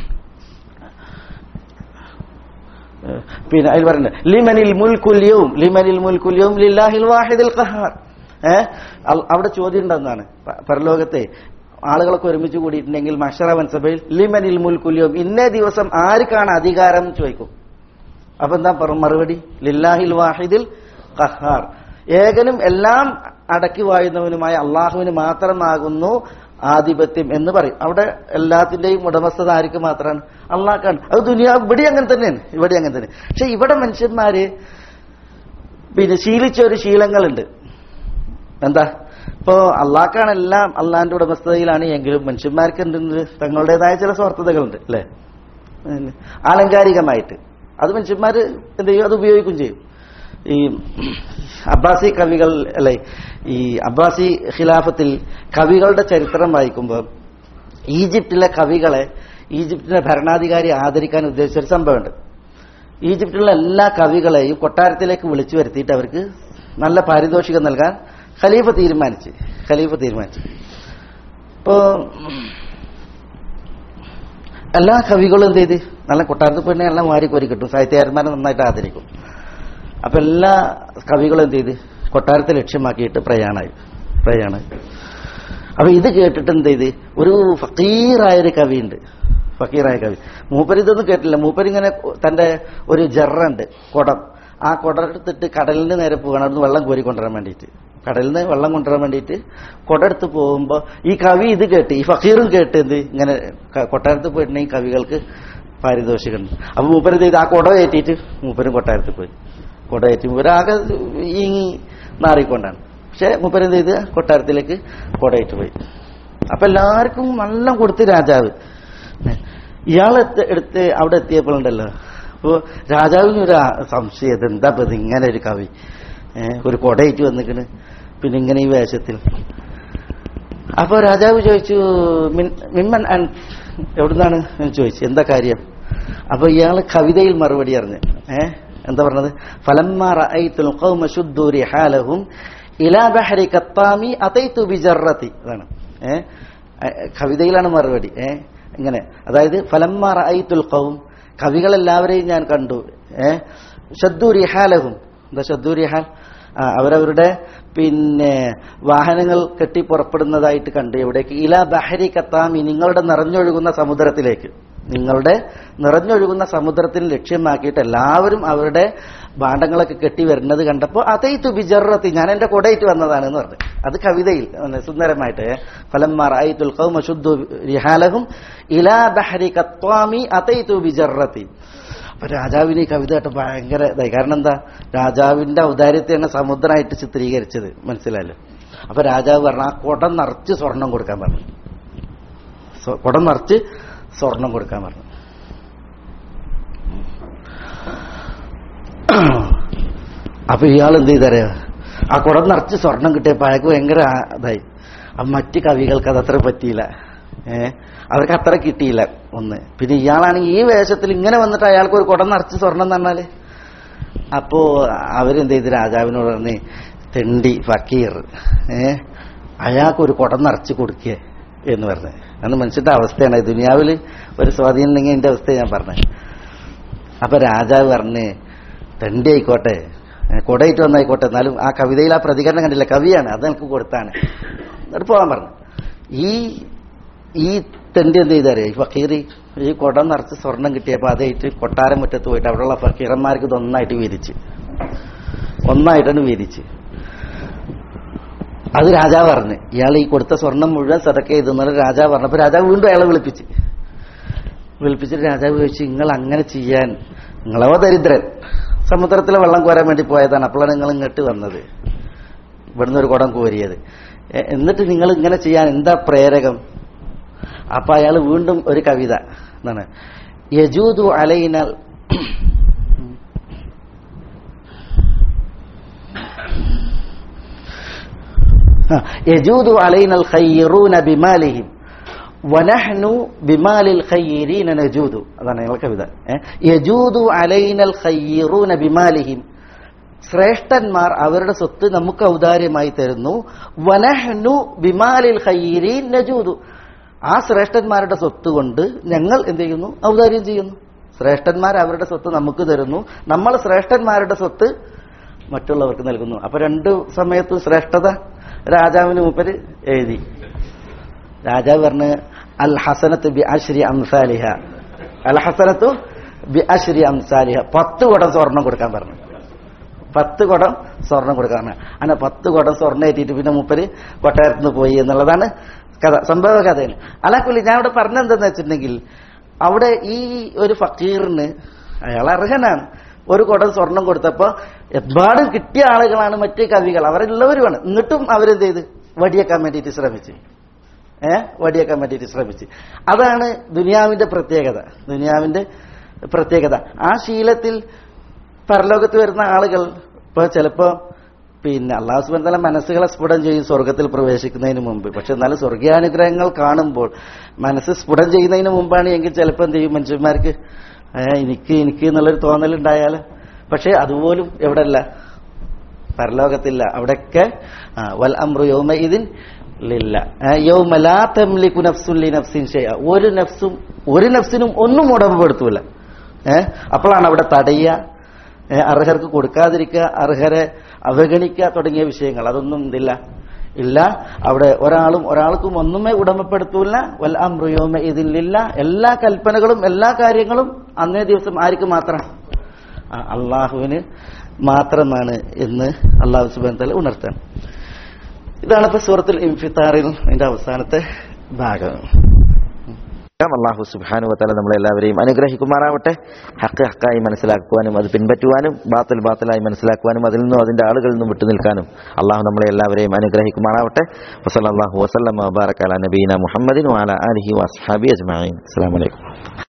ഏഹ് പിന്നെ അതിൽ പറയുന്നത് ലിമനിൽ മുൽക്കുല്യവും ലിമനിൽ മുൽക്കുല്യവും ലില്ലാഹിൽ വാഹിദിൽ ഖഹാർ ഏഹ് അൽ- അവിടെ ചോദ്യം ഉണ്ടെന്നാണ് പ- പരലോകത്തെ ആളുകളൊക്കെ ഒരുമിച്ച് കൂടിയിട്ടുണ്ടെങ്കിൽ മഷറ വൻസഭയിൽ ലിമനിൽ മുൽക്കുല്യവും ഇന്നേ ദിവസം ആർക്കാണ് അധികാരം എന്ന് ചോദിക്കും അപ്പൊ എന്താ പറ മറുപടി ലില്ലാഹിൽ വാഹിദിൽ ഖഹാർ ഏകനും എല്ലാം അടക്കി വായുന്നവനുമായ അള്ളാഹുവിന് മാത്രമാകുന്നു ആധിപത്യം എന്ന് പറയും അവിടെ എല്ലാത്തിന്റെയും ഉടമസ്ഥത ആർക്ക് മാത്രമാണ് അള്ളാഹ്ക്കാണ് അത് ദുനിയാ ഇവിടെ അങ്ങനെ തന്നെയാണ് ഇവിടെ അങ്ങനെ തന്നെ പക്ഷെ ഇവിടെ മനുഷ്യന്മാര് പിന്നെ ശീലിച്ച ഒരു ശീലങ്ങളുണ്ട് എന്താ ഇപ്പോ അള്ളാഹ്ക്കാണ് എല്ലാം അള്ളാഹിന്റെ ഉടമസ്ഥതയിലാണ് എങ്കിലും മനുഷ്യന്മാർക്ക് എന്തുണ്ട് തങ്ങളുടേതായ ചില സ്വാർത്ഥതകളുണ്ട് അല്ലെ ആലങ്കാരികമായിട്ട് അത് മനുഷ്യന്മാര് എന്ത് ചെയ്യും അത് ഉപയോഗിക്കും ചെയ്യും ഈ അബ്ബാസി കവികൾ അല്ലെ ഈ അബ്ബാസി ഖിലാഫത്തിൽ കവികളുടെ ചരിത്രം വായിക്കുമ്പോൾ ഈജിപ്തിലെ കവികളെ ഈജിപ്തിലെ ഭരണാധികാരി ആദരിക്കാൻ ഉദ്ദേശിച്ച ഒരു സംഭവമുണ്ട് ഈജിപ്തിലുള്ള എല്ലാ കവികളെയും കൊട്ടാരത്തിലേക്ക് വിളിച്ചു വരുത്തിയിട്ട് അവർക്ക് നല്ല പാരിതോഷികം നൽകാൻ ഖലീഫ തീരുമാനിച്ച് ഖലീഫ തീരുമാനിച്ചു ഇപ്പോ എല്ലാ കവികളും എന്ത് ചെയ്ത് നല്ല കൊട്ടാരത്തിൽ പോയി എല്ലാം വാരിക്കോരി കിട്ടും സാഹിത്യകാരന്മാരെ നന്നായിട്ട് ആദരിക്കും അപ്പൊ എല്ലാ കവികളും എന്ത് ചെയ്ത് കൊട്ടാരത്തെ ലക്ഷ്യമാക്കിയിട്ട് പ്രയാണായി പ്രയാണായി അപ്പൊ ഇത് കേട്ടിട്ട് എന്ത് ചെയ്ത് ഒരു ഫക്കീറായ ഒരു കവിയുണ്ട് ഫക്കീറായ കവി മൂപ്പര് ഇതൊന്നും കേട്ടില്ല മൂപ്പര് ഇങ്ങനെ തന്റെ ഒരു ജറുണ്ട് കുടം ആ കുടം എടുത്തിട്ട് കടലിന് നേരെ പോകണം അവിടുന്ന് വെള്ളം കോരി കൊണ്ടുവരാൻ വേണ്ടിയിട്ട് കടലിൽ നിന്ന് വെള്ളം കൊണ്ടുവരാൻ വേണ്ടിയിട്ട് കുടമെടുത്ത് പോകുമ്പോ ഈ കവി ഇത് കേട്ട് ഈ ഫക്കീറും കേട്ട് എന്ത് ഇങ്ങനെ ക- കൊട്ടാരത്ത് പോയിട്ടുണ്ടെങ്കിൽ കവികൾക്ക് പാരിതോഷികം അപ്പൊ മൂപ്പര് ഇത് ചെയ്ത് ആ കുട കയറ്റിയിട്ട് മൂപ്പരും കൊട്ടാരത്തിൽ പോയി കുട കയറ്റി മൂപ്പരാകെ ഈ നാറിക്കൊണ്ടാണ് പക്ഷെ മൂപ്പര് എന്ത് ചെയ്ത് കൊട്ടാരത്തിലേക്ക് കുടയിട്ട് പോയി അപ്പൊ എല്ലാവർക്കും നല്ല കൊടുത്ത് രാജാവ് ഇയാൾ എത്ത- എടുത്ത് അവിടെ എത്തിയപ്പോഴുണ്ടല്ലോ അപ്പോ രാജാവിന് ഒരു ആ- സംശയം ഇത് എന്താ ഇപ്പൊ ഇത് ഇങ്ങനെ ഒരു കവി ഏഹ് ഒരു കൊടയിട്ട് വന്നിക്കണ് പിന്നെ ഇങ്ങനെ ഈ വേഷത്തിൽ അപ്പൊ രാജാവ് ചോദിച്ചു "മിൻ- മിമ്മൻ അൻ എവിടുന്നാണ് എന്ന് ചോദിച്ചു എന്താ കാര്യം അപ്പൊ ഇയാള് കവിതയിൽ മറുപടി അറിഞ്ഞ് ഏ എന്താ പറഞ്ഞത് ഫലമ്മ റഅയ്തുൽ ഖൗമ ശുദ്ദു റിഹാലഹും ഇലാ ബഹരി കത്താമി അതൈതു ബിജറത്തി അതാണ് ഏ കവിതയിലാണ് മറുപടി ഏ ഇങ്ങനെ അതായത് ഫലമ്മ റഅയ്തുൽ ഖൗം കവികളെല്ലാവരെയും ഞാൻ കണ്ടു ഏ ഷദ്ദു റിഹാലഹും എന്താ ഷദ്ദു റിഹാൽ ആ, അവരവരുടെ പിന്നെ വാഹനങ്ങൾ കെട്ടി പുറപ്പെടുന്നതായിട്ട് കണ്ട് എവിടേക്ക് ഇല ബഹരി കത്താമി നിങ്ങളുടെ നിറഞ്ഞൊഴുകുന്ന സമുദ്രത്തിലേക്ക് നിങ്ങളുടെ നിറഞ്ഞൊഴുകുന്ന സമുദ്രത്തിന് ലക്ഷ്യമാക്കിയിട്ട് എല്ലാവരും അവരുടെ ഭാണ്ഡങ്ങളൊക്കെ കെട്ടി വരുന്നത് കണ്ടപ്പോൾ അതൈത്തു ബിജറത്തി ഞാൻ എന്റെ കൊടയിട്ട് വന്നതാണ് എന്ന് പറഞ്ഞു അത് കവിതയിൽ പിന്നെ സുന്ദരമായിട്ട് ഫലം മറായിത്തുൽ ഖൗമ ശുദ്ധു റിഹാലഹും ഇലാ ബഹരി കത്വാമി അതൈത്തു ബിജറത്തി അപ്പൊ രാജാവിന് ഈ കവിത കേട്ട ഭയങ്കര ഇതായി കാരണം എന്താ രാജാവിന്റെ ഔദാര്യത്തെയാണ് സമുദ്രമായിട്ട് ചിത്രീകരിച്ചത് മനസ്സിലായല്ലോ അപ്പൊ രാജാവ് പറഞ്ഞു ആ കുടം നിറച്ച് സ്വർണം കൊടുക്കാൻ പറഞ്ഞു സ്വ- കുടം നിറച്ച് സ്വർണം കൊടുക്കാൻ പറഞ്ഞു അപ്പൊ ഇയാൾ എന്ത് ചെയ്തറിയ ആ കുടം നിറച്ച് സ്വർണം കിട്ടിയപ്പോ അയാൾക്ക് ഭയങ്കര ആ- ഇതായി അപ്പൊ മറ്റ് കവികൾക്ക് അതത്ര പറ്റിയില്ല ഏ അവർക്ക് അത്ര കിട്ടിയില്ല ഒന്ന് പിന്നെ ഇയാളാണെങ്കിൽ ഈ വേഷത്തിൽ ഇങ്ങനെ വന്നിട്ട് അയാൾക്ക് ഒരു കുടം നിറച്ച് സ്വർണം തന്നാല് അപ്പോ അവരെന്ത് ചെയ്ത് രാജാവിനോട് പറഞ്ഞ് തെണ്ടി ഫക്കീർ ഏ അയാൾക്ക് ഒരു കുടം നിറച്ച് കൊടുക്കേ എന്ന് പറഞ്ഞു അന്ന് മനുഷ്യന്റെ അവസ്ഥയാണ് ഈ ദുനിയാവിൽ ഒരു സ്വാധീനം ഉണ്ടെങ്കിൽ എന്റെ അവസ്ഥ ഞാൻ പറഞ്ഞത് അപ്പൊ രാജാവ് പറഞ്ഞ് തെണ്ടി ആയിക്കോട്ടെ ഏ, കൊടയിട്ട് വന്നായിക്കോട്ടെ എന്നാലും ആ കവിതയിൽ ആ പ്രതികരണം കണ്ടില്ല കവിയാണ് അത് എനിക്ക് കൊടുത്താണ് എന്നിട്ട് പോകാൻ പറഞ്ഞു ഈ ഈ തെണ്ടി എന്ത് ചെയ്താരേ ഈ ഫക്കീർ ഈ കുടം നിറച്ച് സ്വർണം കിട്ടിയപ്പോ അതായിട്ട് കൊട്ടാരം മുറ്റത്ത് പോയിട്ട് അവിടെയുള്ള ഫക്കീറന്മാർക്ക് ഇത് ഒന്നായിട്ട് വിരിച്ച് ഒന്നായിട്ടാണ് വിരിച്ച് അത് രാജാവ് പറഞ്ഞു ഇയാൾ ഈ കൊടുത്ത സ്വർണം മുഴുവൻ സതക്ക ചെയ്തെന്നുള്ള രാജാവ് പറഞ്ഞപ്പോ രാജാവ് വീണ്ടും അയാളെ വിളിപ്പിച്ച് വിളിപ്പിച്ചിട്ട് രാജാവ് ചോദിച്ചു നിങ്ങൾ അങ്ങനെ ചെയ്യാൻ നിങ്ങളോ ദരിദ്രൻ സമുദ്രത്തിലെ വെള്ളം കോരാൻ വേണ്ടി പോയതാണ് അപ്പോഴാണ് നിങ്ങൾ ഇങ്ങോട്ട് വന്നത് ഇവിടുന്ന് ഒരു കുടം കോരിയത് എ- എന്നിട്ട് നിങ്ങൾ ഇങ്ങനെ ചെയ്യാൻ എന്താ പ്രേരകം അപ്പൊ അയാൾ വീണ്ടും ഒരു കവിത എന്താണ് യജൂദു അലൈനൽ ആ, യജൂദു അലൈനൽ ഖയ്യിറൂന ബിമാലിഹിം വനഹ്നു ബിമാലിൽ ഖയ്യിരീന നജൂദു അതാണ് ഞങ്ങളുടെ കവിത ഏ? യജൂദു അലൈനൽ ഖയ്യിറൂന ബിമാലിഹിം ശ്രേഷ്ഠന്മാർ അവരുടെ സ്വത്ത് നമുക്ക് ഔദാര്യമായി തരുന്നു വനഹ്നു ബിമാലിൽ ഖൈരീൻ നജൂദു ആ ശ്രേഷ്ഠന്മാരുടെ സ്വത്ത് കൊണ്ട് ഞങ്ങൾ എന്ത് ചെയ്യുന്നു ഔദാര്യം ചെയ്യുന്നു ശ്രേഷ്ഠന്മാർ അവരുടെ സ്വത്ത് നമുക്ക് തരുന്നു നമ്മൾ ശ്രേഷ്ഠന്മാരുടെ സ്വത്ത് മറ്റുള്ളവർക്ക് നൽകുന്നു അപ്പൊ രണ്ടു സമയത്തും ശ്രേഷ്ഠത രാജാവിന് മൂപ്പര് എഴുതി രാജാവ് പറഞ്ഞ് അൽ ഹസനത്ത് ബി അശ്രി അംസാലിഹ അൽ ഹസനത്തു ബി അശ്രി അംസാലിഹ പത്ത് കുടം സ്വർണം കൊടുക്കാൻ പറഞ്ഞു പത്ത് കുടം സ്വർണം കൊടുക്കാൻ പറഞ്ഞു അങ്ങനെ പത്ത് കുടം സ്വർണ്ണം ഏറ്റിട്ട് പിന്നെ മൂപ്പര് കൊട്ടാരത്തിൽ നിന്ന് പോയി എന്നുള്ളതാണ് കഥ സംഭവ കഥയാണ് അലാക്കുള്ളി ഞാൻ ഇവിടെ പറഞ്ഞെന്തെന്ന് വെച്ചിട്ടുണ്ടെങ്കിൽ അവിടെ ഈ ഒരു ഫക്കീറിന് അയാൾ അർഹനാണ് ഒരു കുടം സ്വർണം കൊടുത്തപ്പോ എമ്പാടും കിട്ടിയ ആളുകളാണ് മറ്റു കവികൾ അവരെല്ലാവരുമാണ് എന്നിട്ടും അവരെന്ത് ചെയ്ത് വടിയേക്കാൻ വേണ്ടിയിട്ട് ശ്രമിച്ചു ഏ വടിയേക്കാൻ വേണ്ടിയിട്ട് ശ്രമിച്ചു അതാണ് ദുനിയാവിന്റെ പ്രത്യേകത ദുനിയാവിന്റെ പ്രത്യേകത ആ ശീലത്തിൽ പരലോകത്ത് വരുന്ന ആളുകൾ ഇപ്പൊ ചിലപ്പോ പിന്നെ അള്ളാഹു സുബൻ തല മനസ്സുകളെ സ്ഫുടം ചെയ്യും സ്വർഗത്തിൽ പ്രവേശിക്കുന്നതിന് മുമ്പ് പക്ഷെ എന്നാലും സ്വർഗീയാനുഗ്രഹങ്ങൾ കാണുമ്പോൾ മനസ്സ് സ്ഫുടം ചെയ്യുന്നതിന് മുമ്പാണ് എങ്കിൽ ചിലപ്പോൾ എന്ത് ചെയ്യും മനുഷ്യന്മാർക്ക് ഏ, എനിക്ക് എനിക്ക് എന്നുള്ളൊരു തോന്നലുണ്ടായാൽ പക്ഷെ അതുപോലും എവിടെ അല്ല പരലോകത്തില്ല അവിടെയൊക്കെ ആ, വൽ അമ്രു യൗമ ഇതിൻ ലില്ല ആ, യൗമ ലാ തംലികു നഫ്സുൻ ലി നഫ്സിൻ ഷൈഅ. ഒരു നഫ്സും ഒരു നഫ്സിനും ഒന്നും ഉടമപ്പെടുത്തൂല ഏഹ് അപ്പോഴാണ് അവിടെ തടയുക ഏ, അർഹർക്ക് കൊടുക്കാതിരിക്കുക അർഹരെ അവഗണിക്കുക തുടങ്ങിയ വിഷയങ്ങൾ അതൊന്നും ഇതില്ല ഇല്ല അവിടെ ഒരാളും ഒരാൾക്കും ഒന്നുമേ ഉടമപ്പെടുത്തൂല വൽ അമ്രുയോമ ഇതിലില്ല എല്ലാ കൽപ്പനകളും എല്ലാ കാര്യങ്ങളും അന്നേ ദിവസം ആർക്ക് മാത്രം ആ, അള്ളാഹുവിന് മാത്രമാണ് എന്ന് അള്ളാഹു സുബാൻ തല ഉണർത്താൻ ഇതാണ് ഇപ്പൊ സൂറത്തുൽ ഇൻഫിത്താറിൽ അതിന്റെ അവസാനത്തെ ഭാഗം അള്ളാഹു സുബാനു വത്താല നമ്മളെല്ലാവരെയും അനുഗ്രഹിക്കുമാറാവട്ടെ ഹക്ക് ഹക്കായി മനസ്സിലാക്കുവാനും അത് പിൻപറ്റുവാനും ബാത്തൽ ബാത്തലായി മനസ്സിലാക്കുവാനും അതിൽ നിന്നും അതിന്റെ ആളുകളിൽ നിന്നും വിട്ടുനിൽക്കാനും അള്ളാഹു നമ്മളെ എല്ലാവരെയും അനുഗ്രഹിക്കുമാറാവട്ടെ വസല്ലാഹു വസ്ലം വബാറക്കാല നബീന മുഹമ്മദിൻ വാല അലഹി വസ്ഹാബി അജ്മാൻ അസ്സാം വലൈക്കും